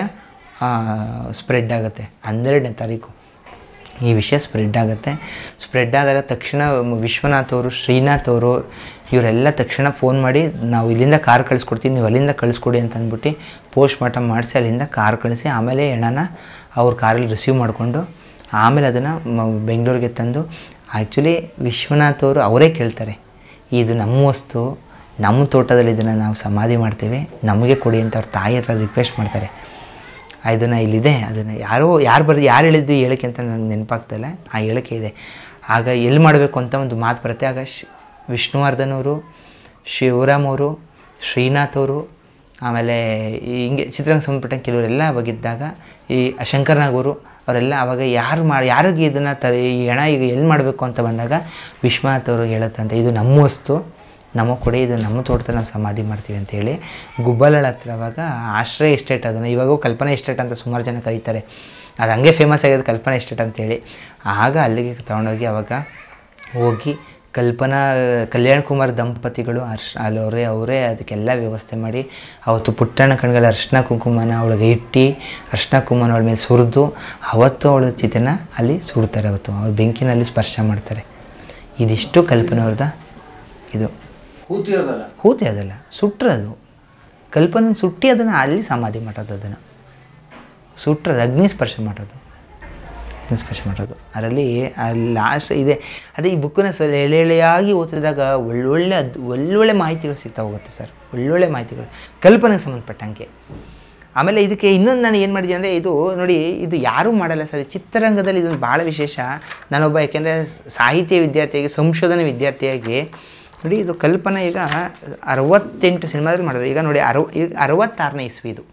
Speaker 1: ಸ್ಪ್ರೆಡ್ ಆಗುತ್ತೆ ಹನ್ನೆರಡನೇ ತಾರೀಕು ಈ ವಿಷಯ ಸ್ಪ್ರೆಡ್ ಆಗುತ್ತೆ ಸ್ಪ್ರೆಡ್ ಆದಾಗ ತಕ್ಷಣ ವಿಶ್ವನಾಥ್ ಅವರು ಶ್ರೀನಾಥ್ ಅವರು ಇವರೆಲ್ಲ ತಕ್ಷಣ ಫೋನ್ ಮಾಡಿ ನಾವು ಇಲ್ಲಿಂದ ಕಾರ್ ಕಳಿಸ್ಕೊಡ್ತೀವಿ ನೀವು ಅಲ್ಲಿಂದ ಕಳಿಸ್ಕೊಡಿ ಅಂತ ಅಂದ್ಬಿಟ್ಟು ಪೋಸ್ಟ್ ಮಾರ್ಟಮ್ ಮಾಡಿಸಿ ಅಲ್ಲಿಂದ ಕಾರ್ ಕಳಿಸಿ ಆಮೇಲೆ ಹೆಣನ ಅವ್ರ ಕಾರಲ್ಲಿ ರಿಸೀವ್ ಮಾಡಿಕೊಂಡು ಆಮೇಲೆ ಅದನ್ನು ಬೆಂಗಳೂರಿಗೆ ತಂದು ಆ್ಯಕ್ಚುಲಿ ವಿಶ್ವನಾಥ್ ಅವರು ಅವರೇ ಕೇಳ್ತಾರೆ ಇದು ನಮ್ಮ ವಸ್ತು ನಮ್ಮ ತೋಟದಲ್ಲಿ ಇದನ್ನು ನಾವು ಸಮಾಧಿ ಮಾಡ್ತೇವೆ ನಮಗೆ ಕೊಡಿ ಅಂತ ಅವ್ರ ತಾಯಿ ಹತ್ರ ರಿಕ್ವೆಸ್ಟ್ ಮಾಡ್ತಾರೆ ಇದನ್ನು ಇಲ್ಲಿದೆ ಅದನ್ನು ಯಾರೋ ಯಾರು ಬರ್ ಯಾರು ಹೇಳಿದ್ದು ಈ ಹೇಳಿಕೆ ಅಂತ ನನಗೆ ನೆನಪಾಗ್ತಾಯಿಲ್ಲ ಆ ಹೇಳಿಕೆ ಇದೆ ಆಗ ಎಲ್ಲಿ ಮಾಡಬೇಕು ಅಂತ ಒಂದು ಮಾತು ಬರುತ್ತೆ ಆಗ ಶ್ ವಿಷ್ಣುವರ್ಧನ್ ಅವರು ಶಿವರಾಮ್ ಅವರು ಶ್ರೀನಾಥ್ ಅವರು ಆಮೇಲೆ ಈ ಹಿಂಗೆ ಚಿತ್ರರಂಗ ಸಂಬಂಧಪಟ್ಟ ಕೆಲವರೆಲ್ಲ ಅವಾಗಿದ್ದಾಗ ಈ ಶಂಕರ್ನಾಗ್ ಅವರು ಅವರೆಲ್ಲ ಅವಾಗ ಯಾರು ಮಾಡಿ ಯಾರಿಗೆ ಇದನ್ನು ತ ಈ ಹೆಣ ಈಗ ಎಲ್ಲಿ ಮಾಡಬೇಕು ಅಂತ ಬಂದಾಗ ವಿಶ್ವನಾಥ್ ಅವರು ಹೇಳುತ್ತಂತೆ ಇದು ನಮ್ಮ ವಸ್ತು ನಮಗೆ ಕೊಡಿ ಇದು ನಮ್ಮ ತೋಟದಲ್ಲಿ ನಾವು ಸಮಾಧಿ ಮಾಡ್ತೀವಿ ಅಂತೇಳಿ ಗುಬ್ಬಲಳ ಹತ್ರ ಅವಾಗ ಆಶ್ರಯ ಎಸ್ಟೇಟ್ ಅದನ್ನು ಇವಾಗೂ ಕಲ್ಪನಾ ಎಸ್ಟೇಟ್ ಅಂತ ಸುಮಾರು ಜನ ಕರೀತಾರೆ ಅದು ಹಂಗೆ ಫೇಮಸ್ ಆಗಿದೆ ಕಲ್ಪನಾ ಎಸ್ಟೇಟ್ ಅಂತೇಳಿ ಆಗ ಅಲ್ಲಿಗೆ ತಗೊಂಡೋಗಿ ಅವಾಗ ಹೋಗಿ ಕಲ್ಪನಾ ಕಲ್ಯಾಣ್ ಕುಮಾರ್ ದಂಪತಿಗಳು ಅರ್ಶ ಅಲ್ಲಿ ಅವರೇ ಅವರೇ ಅದಕ್ಕೆಲ್ಲ ವ್ಯವಸ್ಥೆ ಮಾಡಿ ಅವತ್ತು ಪುಟ್ಟಣ್ಣ ಕಣ್ಗಳ ಅರ್ಶಿನ ಕುಂಕುಮನ ಅವಳಿಗೆ ಇಟ್ಟು ಅರ್ಶಿನ ಕುಂಕುಮನ ಅವಳ ಮೇಲೆ ಸುರಿದು ಅವತ್ತು ಅವಳ ಚಿತೆನ ಅಲ್ಲಿ ಸುಡ್ತಾರೆ ಅವತ್ತು ಅವ್ರು ಬೆಂಕಿನಲ್ಲಿ ಸ್ಪರ್ಶ ಮಾಡ್ತಾರೆ ಇದಿಷ್ಟು ಕಲ್ಪನೆ ಅವ್ರದ ಇದು
Speaker 3: ಕೂತಿರೋದಲ್ಲ
Speaker 1: ಹೂತೆ ಅದಲ್ಲ ಸುಟ್ರದು ಕಲ್ಪನೆ ಸುಟ್ಟಿ ಅದನ್ನು ಅಲ್ಲಿ ಸಮಾಧಿ ಮಾಡೋದು ಅದನ್ನು ಸುಟ್ರದು ಅಗ್ನಿ ಸ್ಪರ್ಶ ಮಾಡೋದು ಅಗ್ನಿ ಸ್ಪರ್ಶ ಮಾಡೋದು ಅದರಲ್ಲಿ ಅಲ್ಲಿ ಲಾಸ್ಟ್ ಇದೆ ಅದೇ ಈ ಬುಕ್ಕನ್ನ ಸರ್ ಎಳೆ ಎಳೆಯಾಗಿ ಓದಿದಾಗ ಒಳ್ಳೊಳ್ಳೆ ಅದ್ ಒಳ್ಳೊಳ್ಳೆ ಮಾಹಿತಿಗಳು ಸಿಗ್ತಾ ಹೋಗುತ್ತೆ ಸರ್ ಒಳ್ಳೊಳ್ಳೆ ಮಾಹಿತಿಗಳು ಕಲ್ಪನೆಗೆ ಸಂಬಂಧಪಟ್ಟಂಗೆ ಆಮೇಲೆ ಇದಕ್ಕೆ ಇನ್ನೊಂದು ನಾನು ಏನು ಮಾಡಿದೆ ಅಂದರೆ ಇದು ನೋಡಿ ಇದು ಯಾರೂ ಮಾಡಲ್ಲ ಸರ್ ಚಿತ್ರರಂಗದಲ್ಲಿ ಇದೊಂದು ಭಾಳ ವಿಶೇಷ ನಾನೊಬ್ಬ ಯಾಕೆಂದರೆ ಸಾಹಿತ್ಯ ವಿದ್ಯಾರ್ಥಿಯಾಗಿ ಸಂಶೋಧನೆ ವಿದ್ಯಾರ್ಥಿಯಾಗಿ ನೋಡಿ ಇದು ಕಲ್ಪನಾ ಈಗ ಅರವತ್ತೆಂಟು ಸಿನಿಮಾದಲ್ಲಿ ಮಾಡಿದ್ರು ಈಗ ನೋಡಿ ಅರವ ಈಗ ಅರವತ್ತಾರನೇ ಇಸ್ವಿ ಇದು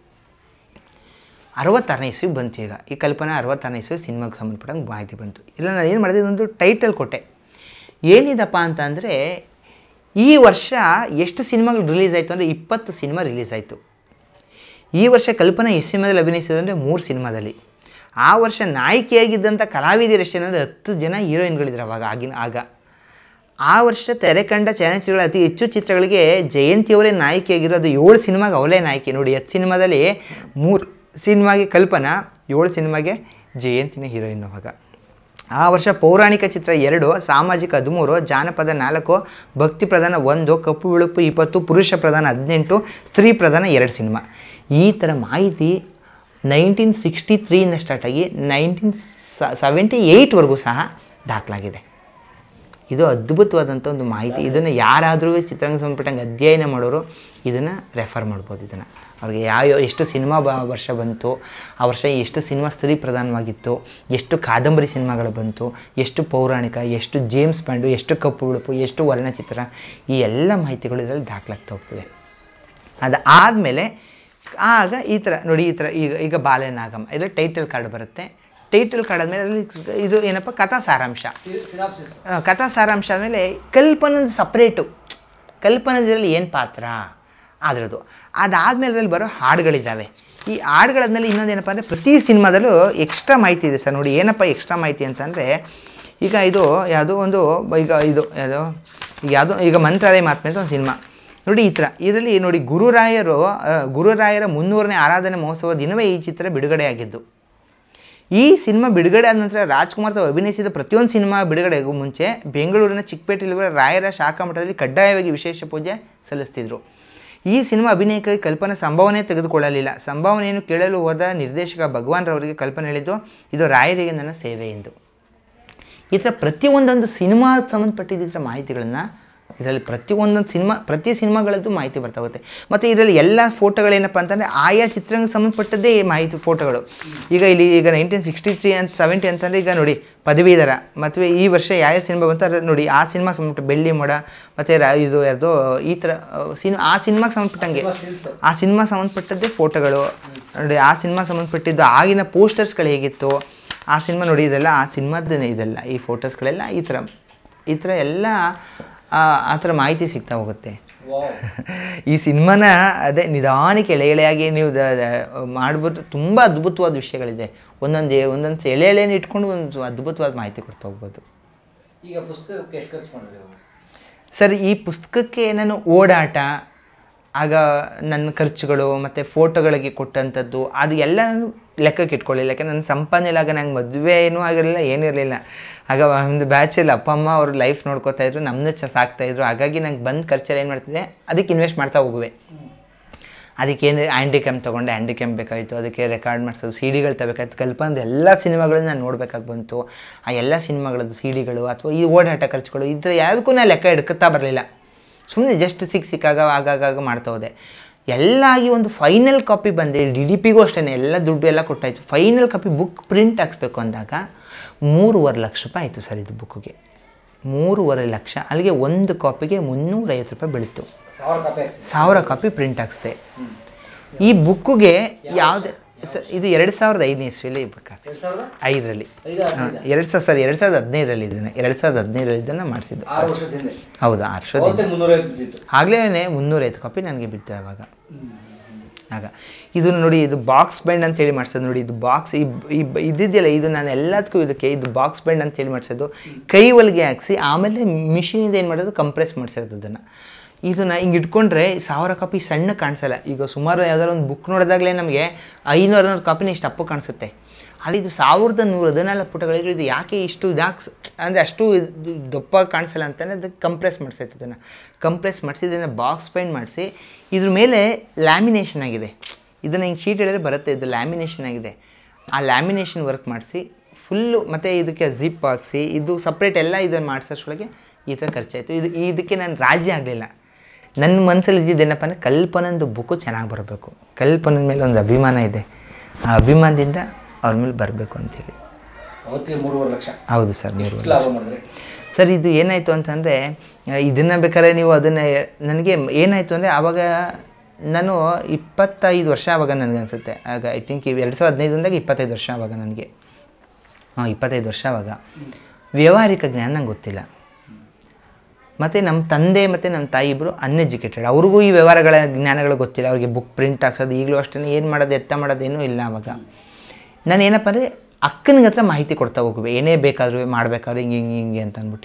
Speaker 1: ಅರವತ್ತಾರನೇ ಇಸ್ವಿ ಬಂತು ಈಗ ಈ ಕಲ್ಪನಾ ಅರವತ್ತಾರನೇ ಇಸ್ವಿ ಸಿನಿಮಾಗೆ ಸಂಬಂಧಪಟ್ಟಂಗೆ ಮಾಹಿತಿ ಬಂತು ಇಲ್ಲ ನಾನು ಏನು ಮಾಡಿದೆ ಒಂದು ಟೈಟಲ್ ಕೊಟ್ಟೆ ಏನಿದಪ್ಪ ಅಂತ ಅಂದರೆ ಈ ವರ್ಷ ಎಷ್ಟು ಸಿನಿಮಾಗಳು ರಿಲೀಸ್ ಆಯಿತು ಅಂದರೆ ಇಪ್ಪತ್ತು ಸಿನಿಮಾ ರಿಲೀಸ್ ಆಯಿತು ಈ ವರ್ಷ ಕಲ್ಪನಾ ಎಷ್ಟು ಸಿನಿಮಾದಲ್ಲಿ ಅಭಿನಯಿಸಿದ್ರು ಅಂದರೆ ಮೂರು ಸಿನಿಮಾದಲ್ಲಿ ಆ ವರ್ಷ ನಾಯಕಿಯಾಗಿದ್ದಂಥ ಕಲಾವಿದರು ಎಷ್ಟು ಜನ ಅಂದರೆ ಹತ್ತು ಜನ ಹೀರೋಯಿನ್ಗಳಿದ್ರು ಅವಾಗ ಆಗಿನ ಆಗ ಆ ವರ್ಷ ತೆರೆ ಕಂಡ ಚಲನಚಿತ್ರಗಳ ಅತಿ ಹೆಚ್ಚು ಚಿತ್ರಗಳಿಗೆ ಜಯಂತಿಯವರೇ ನಾಯಕಿಯಾಗಿರೋದು ಏಳು ಸಿನಿಮಾಗೆ ಅವಳೇ ನಾಯಕಿ ನೋಡಿ ಹತ್ತು ಸಿನಿಮಾದಲ್ಲಿ ಮೂರು ಸಿನಿಮಾಗೆ ಕಲ್ಪನಾ ಏಳು ಸಿನಿಮಾಗೆ ಜಯಂತಿನೇ ಹೀರೋಯಿನ್ ಅವಾಗ ಆ ವರ್ಷ ಪೌರಾಣಿಕ ಚಿತ್ರ ಎರಡು ಸಾಮಾಜಿಕ ಹದಿಮೂರು ಜಾನಪದ ನಾಲ್ಕು ಭಕ್ತಿ ಪ್ರಧಾನ ಒಂದು ಕಪ್ಪು ಬಿಳುಪು ಇಪ್ಪತ್ತು ಪುರುಷ ಪ್ರಧಾನ ಹದಿನೆಂಟು ಸ್ತ್ರೀ ಪ್ರಧಾನ ಎರಡು ಸಿನಿಮಾ ಈ ಥರ ಮಾಹಿತಿ ನೈನ್ಟೀನ್ ಸಿಕ್ಸ್ಟಿ ತ್ರೀಯಿಂದ ಸ್ಟಾರ್ಟ್ ಆಗಿ ನೈನ್ಟೀನ್ ಸೆವೆಂಟಿ ಏಯ್ಟ್ವರೆಗೂ ಸಹ ದಾಖಲಾಗಿದೆ ಇದು ಅದ್ಭುತವಾದಂಥ ಒಂದು ಮಾಹಿತಿ ಇದನ್ನು ಯಾರಾದರೂ ಚಿತ್ರರಂಗ ಸಂಬಂಧಪಟ್ಟಂಗೆ ಅಧ್ಯಯನ ಮಾಡೋರು ಇದನ್ನು ರೆಫರ್ ಮಾಡ್ಬೋದು ಇದನ್ನು ಅವ್ರಿಗೆ ಯಾವ ಎಷ್ಟು ಸಿನಿಮಾ ಬ ವರ್ಷ ಬಂತು ಆ ವರ್ಷ ಎಷ್ಟು ಸಿನಿಮಾ ಸ್ತ್ರೀ ಪ್ರಧಾನವಾಗಿತ್ತು ಎಷ್ಟು ಕಾದಂಬರಿ ಸಿನಿಮಾಗಳು ಬಂತು ಎಷ್ಟು ಪೌರಾಣಿಕ ಎಷ್ಟು ಜೇಮ್ಸ್ ಬ್ಯಾಂಡು ಎಷ್ಟು ಕಪ್ಪು ಉಳುಪು ಎಷ್ಟು ವರ್ಣಚಿತ್ರ ಈ ಎಲ್ಲ ಮಾಹಿತಿಗಳು ಇದರಲ್ಲಿ ದಾಖಲಾಗ್ತಾ ಹೋಗ್ತವೆ ಅದು ಆದಮೇಲೆ ಆಗ ಈ ಥರ ನೋಡಿ ಈ ಥರ ಈಗ ಈಗ ಬಾಲೆನಾಗಮ್ಮ ಇದರಲ್ಲಿ ಟೈಟಲ್ ಕಾರ್ಡ್ ಬರುತ್ತೆ ಟೈಟಲ್ ಕಾರ್ಡ್ ಆದಮೇಲೆ ಅಲ್ಲಿ ಇದು ಏನಪ್ಪ ಕಥಾ ಸಾರಾಂಶ
Speaker 3: ಸಿನಾಪ್ಸಿಸ್
Speaker 1: ಆ, ಕಥಾ ಸಾರಾಂಶ ಆದಮೇಲೆ ಕಲ್ಪನದ ಸಪ್ರೇಟು ಕಲ್ಪನದಲ್ಲಿ ಏನು ಪಾತ್ರ ಅದರದ್ದು ಅದಾದಮೇಲೆ ಅದ್ರಲ್ಲಿ ಬರೋ ಹಾಡುಗಳಿದ್ದಾವೆ ಈ ಹಾಡುಗಳಾದ್ಮೇಲೆ ಇನ್ನೊಂದೇನಪ್ಪ ಅಂದರೆ ಪ್ರತಿ ಸಿನಿಮಾದಲ್ಲೂ ಎಕ್ಸ್ಟ್ರಾ ಮಾಹಿತಿ ಇದೆ ಸರ್ ನೋಡಿ ಏನಪ್ಪ ಎಕ್ಸ್ಟ್ರಾ ಮಾಹಿತಿ ಅಂತಂದರೆ ಈಗ ಇದು ಯಾವುದೋ ಒಂದು ಈಗ ಇದು ಯಾವುದೋ ಈಗ ಯಾವುದೋ ಈಗ ಮಂತ್ರಾಲಯ ಮಾತ್ಮೆ ಅಂತ ಒಂದು ಸಿನಿಮಾ ನೋಡಿ ಈ ಥರ ಇದರಲ್ಲಿ ನೋಡಿ ಗುರುರಾಯರು ಆ, ಗುರುರಾಯರ ಮುನ್ನೂರನೇ ಆರಾಧನೆ ಮಹೋತ್ಸವ ದಿನವೇ ಈ ಚಿತ್ರ ಬಿಡುಗಡೆಯಾಗಿದ್ದು ಈ ಸಿನಿಮಾ ಬಿಡುಗಡೆ ಆದ ನಂತರ ರಾಜ್ಕುಮಾರ್ ತಾವು ಅಭಿನಯಿಸಿದ ಪ್ರತಿಯೊಂದು ಸಿನಿಮಾ ಬಿಡುಗಡೆಗೂ ಮುಂಚೆ ಬೆಂಗಳೂರಿನ ಚಿಕ್ಕಪೇಟೆಯಲ್ಲಿರುವ ರಾಯರ ಶಾಖಾ ಮಠದಲ್ಲಿ ಕಡ್ಡಾಯವಾಗಿ ವಿಶೇಷ ಪೂಜೆ ಸಲ್ಲಿಸ್ತಿದ್ರು ಈ ಸಿನಿಮಾ ಅಭಿನಯಕ್ಕಾಗಿ ಕಲ್ಪನೆ ಸಂಭಾವನೆ ತೆಗೆದುಕೊಳ್ಳಲಿಲ್ಲ ಸಂಭಾವನೆಯನ್ನು ಕೇಳಲು ಹೋದ ನಿರ್ದೇಶಕ ಭಗವಾನ್ ರವರಿಗೆ ಕಲ್ಪನೆ ಹೇಳಿದ್ದು ಇದು ರಾಯರಿಗೆ ನನ್ನ ಸೇವೆ ಎಂದು ಈ ಥರ ಪ್ರತಿಯೊಂದೊಂದು ಸಿನಿಮಾ ಸಂಬಂಧಪಟ್ಟಿದ್ದ ಈ ಥರ ಮಾಹಿತಿಗಳನ್ನು ಇದರಲ್ಲಿ ಪ್ರತಿಯೊಂದೊಂದು ಸಿನಿಮಾ ಪ್ರತಿ ಸಿನಿಮಾಗಳದ್ದು ಮಾಹಿತಿ ಬರ್ತಾ ಹೋಗುತ್ತೆ ಮತ್ತು ಇದರಲ್ಲಿ ಎಲ್ಲ ಫೋಟೋಗಳೇನಪ್ಪ ಅಂತಂದರೆ ಆಯಾ ಚಿತ್ರಕ್ಕೆ ಸಂಬಂಧಪಟ್ಟದ್ದೇ ಈ ಮಾಹಿತಿ ಫೋಟೋಗಳು ಈಗ ಇಲ್ಲಿ ಈಗ ನೈನ್ಟೀನ್ ಸಿಕ್ಸ್ಟಿ ತ್ರೀ ಅಂತ ಸೆವೆಂಟಿ ಅಂತಂದರೆ ಈಗ ನೋಡಿ ಪದವೀಧರ ಮತ್ತು ಈ ವರ್ಷ ಯಾವ ಸಿನಿಮಾ ಬಂತು ಅದ್ರ ನೋಡಿ ಆ ಸಿನಿಮಾ ಸಂಬಂಧಪಟ್ಟ ಬೆಳ್ಳಿ ಮೋಡ ಮತ್ತು ರಾ ಇದು ಯಾವುದು ಈ ಥರ ಸಿನಿಮಾ ಆ ಸಿನಿಮಾಗೆ ಸಂಬಂಧಪಟ್ಟಂಗೆ ಆ ಸಿನಿಮಾ ಸಂಬಂಧಪಟ್ಟದ್ದೇ ಫೋಟೋಗಳು ನೋಡಿ ಆ ಸಿನಿಮಾ ಸಂಬಂಧಪಟ್ಟಿದ್ದು ಆಗಿನ ಪೋಸ್ಟರ್ಸ್ಗಳು ಹೇಗಿತ್ತು ಆ ಸಿನಿಮಾ ನೋಡಿ ಇದೆಲ್ಲ ಆ ಸಿನಿಮಾದ ಇದೆಲ್ಲ ಈ ಫೋಟೋಸ್ಗಳೆಲ್ಲ ಈ ಥರ ಈ ಥರ ಎಲ್ಲ ಆ ಆ ಥರ ಮಾಹಿತಿ ಸಿಗ್ತಾ ಹೋಗುತ್ತೆ
Speaker 3: ವಾವ್
Speaker 1: ಈ ಸಿನಿಮಾನ ಅದೇ ನಿಧಾನಕ್ಕೆ ಎಳೆ ಎಳೆಯಾಗಿ ನೀವು ದ- ದ- ಮಾಡ್ಬೋದು ತುಂಬ ಅದ್ಭುತವಾದ ವಿಷಯಗಳಿದೆ ಒಂದೊಂದು ಒಂದೊಂದು ಎಳೆ ಎಳೆಯನ್ನು ಇಟ್ಕೊಂಡು ಒಂದು ಅದ್ಭುತವಾದ ಮಾಹಿತಿ ಕೊಡ್ತಾ ಹೋಗ್ಬೋದು
Speaker 3: ಈಗ ಪುಸ್ತಕಕ್ಕೆ ಎಷ್ಟು ಖರ್ಚು ಮಾಡಿದ್ರಿ ಇವಾಗ?
Speaker 1: ಸರ್ ಈ ಪುಸ್ತಕಕ್ಕೆ ನಾನು ಓಡಾಟ ಆಗ ನನ್ನ ಖರ್ಚುಗಳು ಮತ್ತು ಫೋಟೋಗಳಿಗೆ ಕೊಟ್ಟಂಥದ್ದು ಅದು ಎಲ್ಲ ನಾನು ಲೆಕ್ಕಕ್ಕೆ ಇಟ್ಕೊಳ್ಳಿಲ್ಲ ಯಾಕಂದ್ರೆ ನನ್ನ ಸಂಪಾದನೆ ಆಗ ನಂಗೆ ಮದುವೆ ಏನೂ ಆಗಿರಲಿಲ್ಲ ಏನೂ ಇರಲಿಲ್ಲ ಆಗ ಒಂದು ಬ್ಯಾಚಲ್ಲಿ ಅಪ್ಪ ಅಮ್ಮ ಅವ್ರ ಲೈಫ್ ನೋಡ್ಕೋತಾ ಇದ್ರು ನಮ್ಮನ್ನ ಚ ಸಾಕ್ತಾಯಿದ್ರು ಹಾಗಾಗಿ ನಂಗೆ ಬಂದು ಖರ್ಚಲ್ಲಿ ಏನು ಮಾಡ್ತಿದ್ದೆ ಅದಕ್ಕೆ ಇನ್ವೆಸ್ಟ್ ಮಾಡ್ತಾ ಹೋಗುವೆ ಅದಕ್ಕೇನು ಹ್ಯಾಂಡಿ ಕ್ಯಾಮ್ ತೊಗೊಂಡೆ ಹ್ಯಾಂಡಿ ಕ್ಯಾಮ್ ಬೇಕಾಯಿತು ಅದಕ್ಕೆ ರೆಕಾರ್ಡ್ ಮಾಡಿಸೋದು ಸಿ ಡಿಗಳು ತಗೋಬೇಕಾಯ್ತು ಕಲ್ಪನದ ಎಲ್ಲ ಸಿನಿಮಾಗಳನ್ನ ನಾನು ನೋಡ್ಬೇಕಾಗಿ ಬಂತು ಆ ಎಲ್ಲ ಸಿನಿಮಾಗಳದ್ದು ಸಿ ಡಿಗಳು ಅಥವಾ ಈ ಓಡಾಟ ಖರ್ಚುಗಳು ಈ ಥರ ಯಾವುದಕ್ಕೂ ನಾನು ಲೆಕ್ಕ ಹಿಡ್ಕೊತಾ ಬರಲಿಲ್ಲ ಸುಮ್ಮನೆ ಜಸ್ಟ್ ಸಿಕ್ಕ ಸಿಕ್ಕಾಗ ಆಗಾಗ ಮಾಡ್ತಾ ಹೋದೆ ಎಲ್ಲ ಆಗಿ ಒಂದು ಫೈನಲ್ ಕಾಪಿ ಬಂದೆ ಡಿ ಡಿ ಪಿಗೂ ಅಷ್ಟೇ ಎಲ್ಲ ದುಡ್ಡು ಎಲ್ಲ ಕೊಟ್ಟಾಯಿತು ಫೈನಲ್ ಕಾಪಿ ಬುಕ್ ಪ್ರಿಂಟ್ ಹಾಕ್ಸ್ಬೇಕು ಅಂದಾಗ ಮೂರುವರೆ ಲಕ್ಷ ರೂಪಾಯಿ ಆಯಿತು ಸರ್ ಇದು ಬುಕ್ಕಿಗೆ ಮೂರುವರೆ ಲಕ್ಷ ಅಲ್ಲಿಗೆ ಒಂದು ಕಾಪಿಗೆ ಮುನ್ನೂರೈವತ್ತು ರೂಪಾಯಿ ಬೀಳಿತು
Speaker 3: ಸಾವಿರ ಕಾಪಿ ಹಾಕ್ಸಿ
Speaker 1: ಸಾವಿರ ಕಾಪಿ ಪ್ರಿಂಟ್ ಹಾಕ್ಸ್ದೆ ಈ ಬುಕ್ಕಿಗೆ ಯಾವುದೇ ಸರ್ ಇದು ಎರಡು ಸಾವಿರದ ಐದನೇ ಇಸ್ವಿಯಲ್ಲಿ ಬುಕ್ ಹಾಕ್ಸಿ
Speaker 3: ಎರಡು ಸಾವಿರದ
Speaker 1: ಐದರಲ್ಲಿ
Speaker 3: ಐದು
Speaker 1: ಹಾಂ ಎರಡು ಸಾವಿರ ಸರ್ ಎರಡು ಸಾವಿರದ ಹದಿನೈದರಲ್ಲಿ ಇದನ್ನು ಎರಡು ಸಾವಿರದ ಹದಿನೈದರಲ್ಲಿ ಇದನ್ನು ಮಾಡಿಸಿದ್ದು
Speaker 3: ಆರು ವರ್ಷದ ಹಿಂದೆ
Speaker 1: ಹೌದಾ ಆರು ವರ್ಷದ
Speaker 3: ಅವತ್ತೇ ಮುನ್ನೂರೈವತ್ತು ಬಿದ್ದಿತ್ತು
Speaker 1: ಆಗಲೇ ಮುನ್ನೂರೈವತ್ತು ಕಾಪಿ ನನಗೆ ಬಿತ್ತು ಅವಾಗ ಆಗ ಇದು ನೋಡಿ ಇದು ಬಾಕ್ಸ್ ಬೆಂಡ್ ಅಂತೇಳಿ ಮಾಡ್ಸೋದು ನೋಡಿ ಇದು ಬಾಕ್ಸ್ ಈ ಈ ಇದ್ದಿದೆಯಲ್ಲ ಇದು ನಾನು ಎಲ್ಲದಕ್ಕೂ ಇದಕ್ಕೆ ಇದು ಬಾಕ್ಸ್ ಬೆಂಡ್ ಅಂತೇಳಿ ಮಾಡಿಸೋದು ಕೈ ಹೊಲಿಗೆ ಹಾಕ್ಸಿ ಆಮೇಲೆ ಮಿಷಿನಿಂದ ಏನು ಮಾಡೋದು ಕಂಪ್ರೆಸ್ ಮಾಡಿಸಿರೋದು ಅದನ್ನು ಇದನ್ನು ಹಿಂಗೆ ಇಟ್ಕೊಂಡ್ರೆ ಸಾವಿರ ಕಾಪಿ ಸಣ್ಣ ಕಾಣಿಸಲ್ಲ ಈಗ ಸುಮಾರು ಯಾವ್ದಾದ್ರು ಒಂದು ಬುಕ್ ನೋಡಿದಾಗಲೇ ನಮಗೆ ಐನೂರು ನೂರು ಕಾಪಿನ ಇಷ್ಟು ಅಪ್ಪು ಕಾಣಿಸುತ್ತೆ ಅಲ್ಲಿ ಇದು ಸಾವಿರದ ನೂರು ಹದಿನಾಲ್ಕು ಪುಟಗಳಿದ್ರು ಇದು ಯಾಕೆ ಇಷ್ಟು ಇದಾಕ್ಸ್ ಅಂದರೆ ಅಷ್ಟು ಇದು ದಪ್ಪ ಕಾಣಿಸಲ್ಲ ಅಂತಲೇ ಅದಕ್ಕೆ ಕಂಪ್ರೆಸ್ ಮಾಡಿಸೈತೆ ಇದನ್ನು ಕಂಪ್ರೆಸ್ ಮಾಡಿಸಿ ಇದನ್ನು ಬಾಕ್ಸ್ ಪೈಂಟ್ ಮಾಡಿಸಿ ಇದ್ರ ಮೇಲೆ ಲ್ಯಾಮಿನೇಷನ್ ಆಗಿದೆ ಇದನ್ನು ಹಿಂಗೆ ಶೀಟ್ ಹೇಳಿದ್ರೆ ಬರುತ್ತೆ ಇದು ಲ್ಯಾಮಿನೇಷನ್ ಆಗಿದೆ ಆ ಲ್ಯಾಮಿನೇಷನ್ ವರ್ಕ್ ಮಾಡಿಸಿ ಫುಲ್ಲು ಮತ್ತು ಇದಕ್ಕೆ ಜಿಪ್ ಹಾಕ್ಸಿ ಇದು ಸಪ್ರೇಟ್ ಎಲ್ಲ ಇದನ್ನು ಮಾಡಿಸೋಷ್ರೊಳಗೆ ಈ ಥರ ಖರ್ಚಾಯಿತು ಇದು ಇದಕ್ಕೆ ನಾನು ರಾಜಿ ಆಗಲಿಲ್ಲ ನನ್ನ ಮನಸ್ಸಲ್ಲಿ ಇದ್ದಿದ್ದೇನಪ್ಪ ಅಂದರೆ ಕಲ್ಪನಂದು ಬುಕ್ಕು ಚೆನ್ನಾಗಿ ಬರಬೇಕು ಕಲ್ಪನದ ಮೇಲೆ ಒಂದು ಅಭಿಮಾನ ಇದೆ ಆ ಅಭಿಮಾನದಿಂದ ಅವ್ರ ಮೇಲೆ ಬರಬೇಕು ಅಂತೇಳಿ
Speaker 3: ಅವತ್ತಿಗೆ ಮೂರುವರೆ ಲಕ್ಷ
Speaker 1: ಹೌದು ಸರ್ ನೀವು
Speaker 3: ಎಷ್ಟು ಲಾಭ ಮಾಡಿದ್ರೆ
Speaker 1: ಸರ್ ಇದು ಏನಾಯಿತು ಅಂತಂದರೆ ಇದನ್ನು ಬೇಕಾದ್ರೆ ನೀವು ಅದನ್ನು ನನಗೆ ಏನಾಯಿತು ಅಂದರೆ ಆವಾಗ ನಾನು ಇಪ್ಪತ್ತೈದು ವರ್ಷ ಆವಾಗ ನನಗೆ ಅನಿಸುತ್ತೆ ಆಗ ಐ ಥಿಂಕ್ ಎರಡು ಸಾವಿರದ ಹದಿನೈದು ಅಂದಾಗ ಇಪ್ಪತ್ತೈದು ವರ್ಷ ಆವಾಗ ನನಗೆ ಹಾಂ ಇಪ್ಪತ್ತೈದು ವರ್ಷ ಆವಾಗ ವ್ಯಾವಹಾರಿಕ ಜ್ಞಾನ ನಂಗೆ ಗೊತ್ತಿಲ್ಲ ಮತ್ತು ನಮ್ಮ ತಂದೆ ಮತ್ತು ನಮ್ಮ ತಾಯಿ ಇಬ್ಬರು ಅನ್ಎಜುಕೇಟೆಡ್ ಅವ್ರಿಗೂ ಈ ವ್ಯವಹಾರಗಳ ಜ್ಞಾನಗಳು ಗೊತ್ತಿಲ್ಲ ಅವ್ರಿಗೆ ಬುಕ್ ಪ್ರಿಂಟ್ ಹಾಕ್ಸೋದು ಈಗಲೂ ಅಷ್ಟೇ ಏನು ಮಾಡೋದು ಎತ್ತ ಮಾಡೋದು ಏನೂ ಇಲ್ಲ ಆವಾಗ ನಾನು ಏನಪ್ಪ ಅಂದರೆ ಅಕ್ಕನಿಗೆ ಹತ್ರ ಮಾಹಿತಿ ಕೊಡ್ತಾ ಹೋಗುವೆ ಏನೇ ಬೇಕಾದರೂ ಮಾಡಬೇಕಾದ್ರೆ ಹಿಂಗೆ ಹಿಂಗೆ ಹಿಂಗೆ ಅಂತ ಅಂದ್ಬಿಟ್ಟು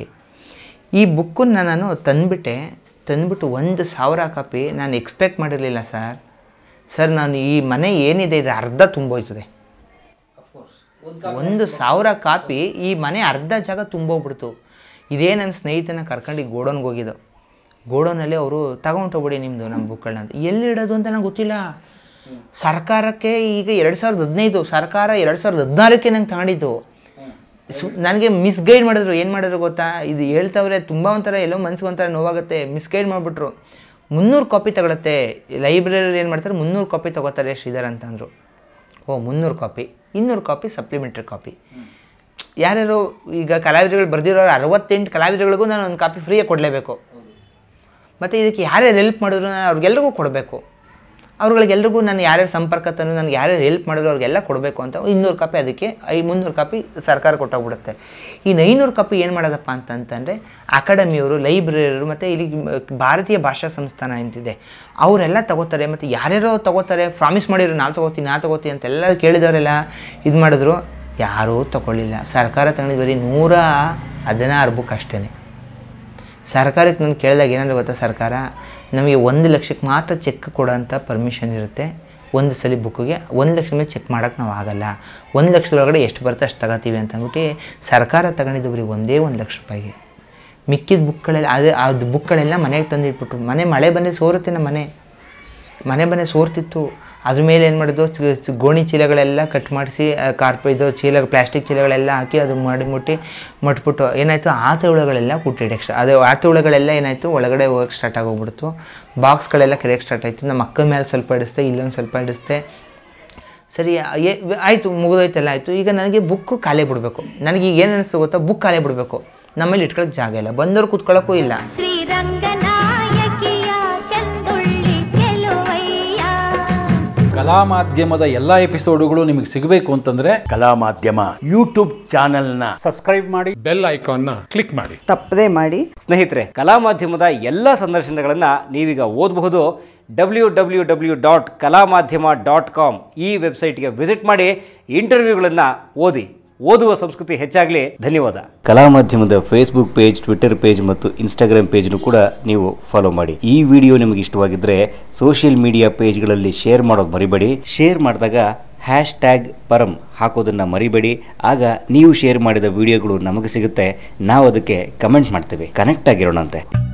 Speaker 1: ಈ ಬುಕ್ಕನ್ನು ನಾನು ತಂದುಬಿಟ್ಟೆ ತಂದುಬಿಟ್ಟು ಒಂದು ಸಾವಿರ ಕಾಪಿ ನಾನು ಎಕ್ಸ್ಪೆಕ್ಟ್ ಮಾಡಿರಲಿಲ್ಲ ಸರ್ ಸರ್ ನಾನು ಈ ಮನೆ ಏನಿದೆ ಇದು ಅರ್ಧ ತುಂಬೋಯ್ತದೆ
Speaker 3: ಅಫ್ಕೋರ್ಸ್ ಒಂದು
Speaker 1: ಒಂದು ಸಾವಿರ ಕಾಪಿ ಈ ಮನೆ ಅರ್ಧ ಜಾಗ ತುಂಬೋಗ್ಬಿಡ್ತು ಇದೇ ನನ್ನ ಸ್ನೇಹಿತನ ಕರ್ಕೊಂಡು ಗೋಡೌನ್ಗೆ ಹೋಗಿದ್ದು ಗೋಡೌನಲ್ಲಿ ಅವರು ತಗೊಂಡೋಗ್ಬಿಡಿ ನಿಮ್ಮದು ನಮ್ಮ ಬುಕ್ಗಳನ್ನ ಅಂತ ಎಲ್ಲಿ ಇಡೋದು ಅಂತ ನಂಗೆ ಗೊತ್ತಿಲ್ಲ ಸರ್ಕಾರಕ್ಕೆ ಈಗ ಎರಡು ಸಾವಿರದ ಹದಿನೈದು ಸರ್ಕಾರ ಎರಡು ಸಾವಿರದ ಹದಿನಾರಕ್ಕೆ ನಂಗೆ ತಗೊಂಡಿದ್ದು ಸು ನನಗೆ ಮಿಸ್ಗೈಡ್ ಮಾಡಿದ್ರು ಏನು ಮಾಡಿದ್ರು ಗೊತ್ತಾ ಇದು ಹೇಳ್ತವ್ರೆ ತುಂಬ ಒಂಥರ ಎಲ್ಲೋ ಮನ್ಸಿಗೆ ಒಂಥರ ನೋವಾಗುತ್ತೆ ಮಿಸ್ಗೈಡ್ ಮಾಡಿಬಿಟ್ರು ಮುನ್ನೂರು ಕಾಪಿ ತಗೊಳುತ್ತೆ ಲೈಬ್ರರಿ ಏನು ಮಾಡ್ತಾರೆ ಮುನ್ನೂರು ಕಾಪಿ ತಗೋತಾರೆ ಶ್ರೀಧರ್ ಅಂತಂದರು ಓ ಮುನ್ನೂರು ಕಾಪಿ ಇನ್ನೂರು ಕಾಪಿ ಸಪ್ಲಿಮೆಂಟ್ರಿ ಕಾಪಿ ಯಾರ್ಯಾರು ಈಗ ಕಲಾವಿದರುಗಳು ಬರೆದಿರೋ ಅರವತ್ತೆಂಟು ಕಲಾವಿದರುಗಳಿಗೂ ನಾನು ಒಂದು ಕಾಪಿ ಫ್ರೀಯಾಗಿ ಕೊಡಲೇಬೇಕು ಮತ್ತು ಇದಕ್ಕೆ ಯಾರ್ಯಾರು ಹೆಲ್ಪ್ ಮಾಡಿದ್ರು ನಾನು ಅವ್ರಿಗೆಲ್ರಿಗೂ ಕೊಡಬೇಕು ಅವ್ರುಗಳಿಗೆಲ್ರಿಗೂ ನಾನು ಯಾರ್ಯಾರು ಸಂಪರ್ಕ ತಂದು ನನಗೆ ಯಾರ್ಯಾರು ಹೆಲ್ಪ್ ಮಾಡಿದ್ರು ಅವ್ರಿಗೆಲ್ಲ ಕೊಡಬೇಕು ಅಂತ ಇನ್ನೂರು ಕಾಪಿ ಅದಕ್ಕೆ ಐ ಮುನ್ನೂರು ಕಾಪಿ ಸರ್ಕಾರ ಕೊಟ್ಟೋಗ್ಬಿಡುತ್ತೆ ಇನ್ನು ಐನೂರು ಕಾಪಿ ಏನು ಮಾಡೋದಪ್ಪ ಅಂತಂತಂದರೆ ಅಕಾಡೆಮಿಯವರು ಲೈಬ್ರರಿಯವರು ಮತ್ತು ಇಲ್ಲಿ ಭಾರತೀಯ ಭಾಷಾ ಸಂಸ್ಥಾನ ಅಂತಿದೆ ಅವರೆಲ್ಲ ತಗೋತಾರೆ ಮತ್ತು ಯಾರ್ಯಾರೋ ತಗೋತಾರೆ ಪ್ರಾಮಿಸ್ ಮಾಡಿದ್ರು ನಾವು ತಗೋತೀವಿ ನಾ ತಗೋತೀವಿ ಅಂತೆಲ್ಲ ಕೇಳಿದವರೆಲ್ಲ ಇದು ಮಾಡಿದ್ರು ಯಾರೂ ತಗೊಳ್ಳಿಲ್ಲ ಸರ್ಕಾರ ತಗೊಂಡಿದ್ದು ಬರೀ ನೂರ ಹದಿನಾರು ಬುಕ್ ಅಷ್ಟೇ ಸರ್ಕಾರಕ್ಕೆ ನಾನು ಕೇಳಿದಾಗ ಏನಂದ್ರೆ ಗೊತ್ತಾ ಸರ್ಕಾರ ನಮಗೆ ಒಂದು ಲಕ್ಷಕ್ಕೆ ಮಾತ್ರ ಚೆಕ್ ಕೊಡೋಂಥ ಪರ್ಮಿಷನ್ ಇರುತ್ತೆ ಒಂದು ಸಲ ಬುಕ್ಕಿಗೆ ಒಂದು ಲಕ್ಷ ಮೇಲೆ ಚೆಕ್ ಮಾಡೋಕ್ಕೆ ನಾವು ಆಗಲ್ಲ ಒಂದು ಲಕ್ಷದೊಳಗಡೆ ಎಷ್ಟು ಬರುತ್ತೆ ಅಷ್ಟು ತಗೋತೀವಿ ಅಂತ ಅಂದ್ಬಿಟ್ಟು ಸರ್ಕಾರ ತಗೊಂಡಿದ್ದು ಬರೀ ಒಂದೇ ಒಂದು ಲಕ್ಷ ರೂಪಾಯಿಗೆ ಮಿಕ್ಕಿದ ಬುಕ್ಗಳೆಲ್ಲ ಅದು ಅದು ಬುಕ್ಗಳೆಲ್ಲ ಮನೆಗೆ ತಂದಿಟ್ಬಿಟ್ರು ಮನೆ ಮಳೆ ಬಂದರೆ ಸೋರುತ್ತೆ ನಮ್ಮ ಮನೆ ಮನೆ ಮನೆ ಸೋರ್ತಿತ್ತು ಅದ್ರ ಮೇಲೆ ಏನು ಮಾಡಿದ್ದು ಚ- ಚ- ಗೋಣಿ ಚೀಲಗಳೆಲ್ಲ ಕಟ್ ಮಾಡಿಸಿ ಕಾರ್ಪ ಇದು ಚೀಲ ಪ್ಲಾಸ್ಟಿಕ್ ಚೀಲಗಳೆಲ್ಲ ಹಾಕಿ ಅದು ಮಾಡಿ ಮುಟ್ಟಿ ಮುಟ್ಬಿಟ್ಟು ಏನಾಯಿತು ಆತ ಹುಳುಗಳೆಲ್ಲ ಹುಟ್ಟಿಡ್ ಎಕ್ಸ್ಟ್ರಾ ಅದು ಆತ ಹುಳುಗಳೆಲ್ಲ ಏನಾಯಿತು ಒಳಗಡೆ ಹೋಗಕ್ಕೆ ಸ್ಟಾರ್ಟ್ ಆಗೋಗ್ಬಿಡ್ತು ಬಾಕ್ಸ್ಗಳೆಲ್ಲ ಕರೆಯಕ್ಕೆ ಸ್ಟಾರ್ಟ್ ಆಯಿತು ನಮ್ಮ ಅಕ್ಕನ ಮೇಲೆ ಸ್ವಲ್ಪ ಹಿಡಿಸ್ದೆ ಇಲ್ಲೊಂದು ಸ್ವಲ್ಪ ಹಿಡಿಸ್ದೆ ಸರಿ ಏ- ಆಯಿತು ಮುಗಿದೋಯ್ತೆಲ್ಲ ಆಯಿತು ಈಗ ನನಗೆ ಬುಕ್ಕು ಖಾಲಿ ಬಿಡಬೇಕು ನನಗೆ ಈಗ ಏನು ಅನಿಸ್ತು ಗೊತ್ತಾ ಬುಕ್ ಖಾಲಿ ಬಿಡಬೇಕು ನಮ್ಮಲ್ಲಿ ಇಟ್ಕೊಳ್ಳೋಕೆ ಜಾಗ ಇಲ್ಲ ಬಂದವ್ರು ಕೂತ್ಕೊಳ್ಳೋಕ್ಕೂ ಇಲ್ಲ
Speaker 2: ಶ್ರೀರಂಗನಾಯಕಿಯ ಚಂದುಳ್ಳಿ ಗೆಲುವಯ್ಯ
Speaker 5: ಕಲಾ ಮಾಧ್ಯಮದ ಎಲ್ಲ ಎಪಿಸೋಡುಗಳು ನಿಮಗೆ ಸಿಗಬೇಕು ಅಂತಂದ್ರೆ
Speaker 6: ಕಲಾ ಮಾಧ್ಯಮ ಯೂಟ್ಯೂಬ್ ಚಾನೆಲ್ನ
Speaker 7: ಬೆಲ್ ಐಕಾನ್ನ ಕ್ಲಿಕ್ ಮಾಡಿ
Speaker 8: ತಪ್ಪದೇ ಮಾಡಿ
Speaker 9: ಸ್ನೇಹಿತರೆ ಕಲಾ ಮಾಧ್ಯಮದ ಎಲ್ಲ ಸಂದರ್ಶನಗಳನ್ನು ನೀವೀಗ ಓದಬಹುದು ಡಬ್ಲ್ಯೂ ಡಬ್ಲ್ಯೂ ಡಬ್ಲ್ಯೂ ಡಾಟ್ ಕಲಾ ಮಾಧ್ಯಮ ಡಾಟ್ ಕಾಮ್ ಈ ವೆಬ್ಸೈಟ್ಗೆ ವಿಸಿಟ್ ಮಾಡಿ ಇಂಟರ್ವ್ಯೂಗಳನ್ನು ಓದಿ ಓದುವ ಸಂಸ್ಕೃತಿ ಹೆಚ್ಚಾಗಲಿ ಧನ್ಯವಾದ
Speaker 10: ಕಲಾ ಮಾಧ್ಯಮದ ಫೇಸ್ಬುಕ್ ಪೇಜ್ ಟ್ವಿಟರ್ ಪೇಜ್ ಮತ್ತು ಇನ್ಸ್ಟಾಗ್ರಾಮ್ ಪೇಜ್ನು ಕೂಡ ನೀವು ಫಾಲೋ ಮಾಡಿ ಈ ವಿಡಿಯೋ ನಿಮಗೆ ಇಷ್ಟವಾಗಿದ್ದರೆ ಸೋಷಿಯಲ್ ಮೀಡಿಯಾ ಪೇಜ್ಗಳಲ್ಲಿ ಶೇರ್ ಮಾಡೋದು ಮರಿಬೇಡಿ ಶೇರ್ ಮಾಡಿದಾಗ ಹ್ಯಾಶ್ ಟ್ಯಾಗ್ ಪರಂ ಹಾಕೋದನ್ನು ಮರಿಬೇಡಿ ಆಗ ನೀವು ಶೇರ್ ಮಾಡಿದ ವಿಡಿಯೋಗಳು ನಮಗೆ ಸಿಗುತ್ತೆ ನಾವು ಅದಕ್ಕೆ ಕಮೆಂಟ್ ಮಾಡ್ತೇವೆ ಕನೆಕ್ಟ್ ಆಗಿರೋಣಂತೆ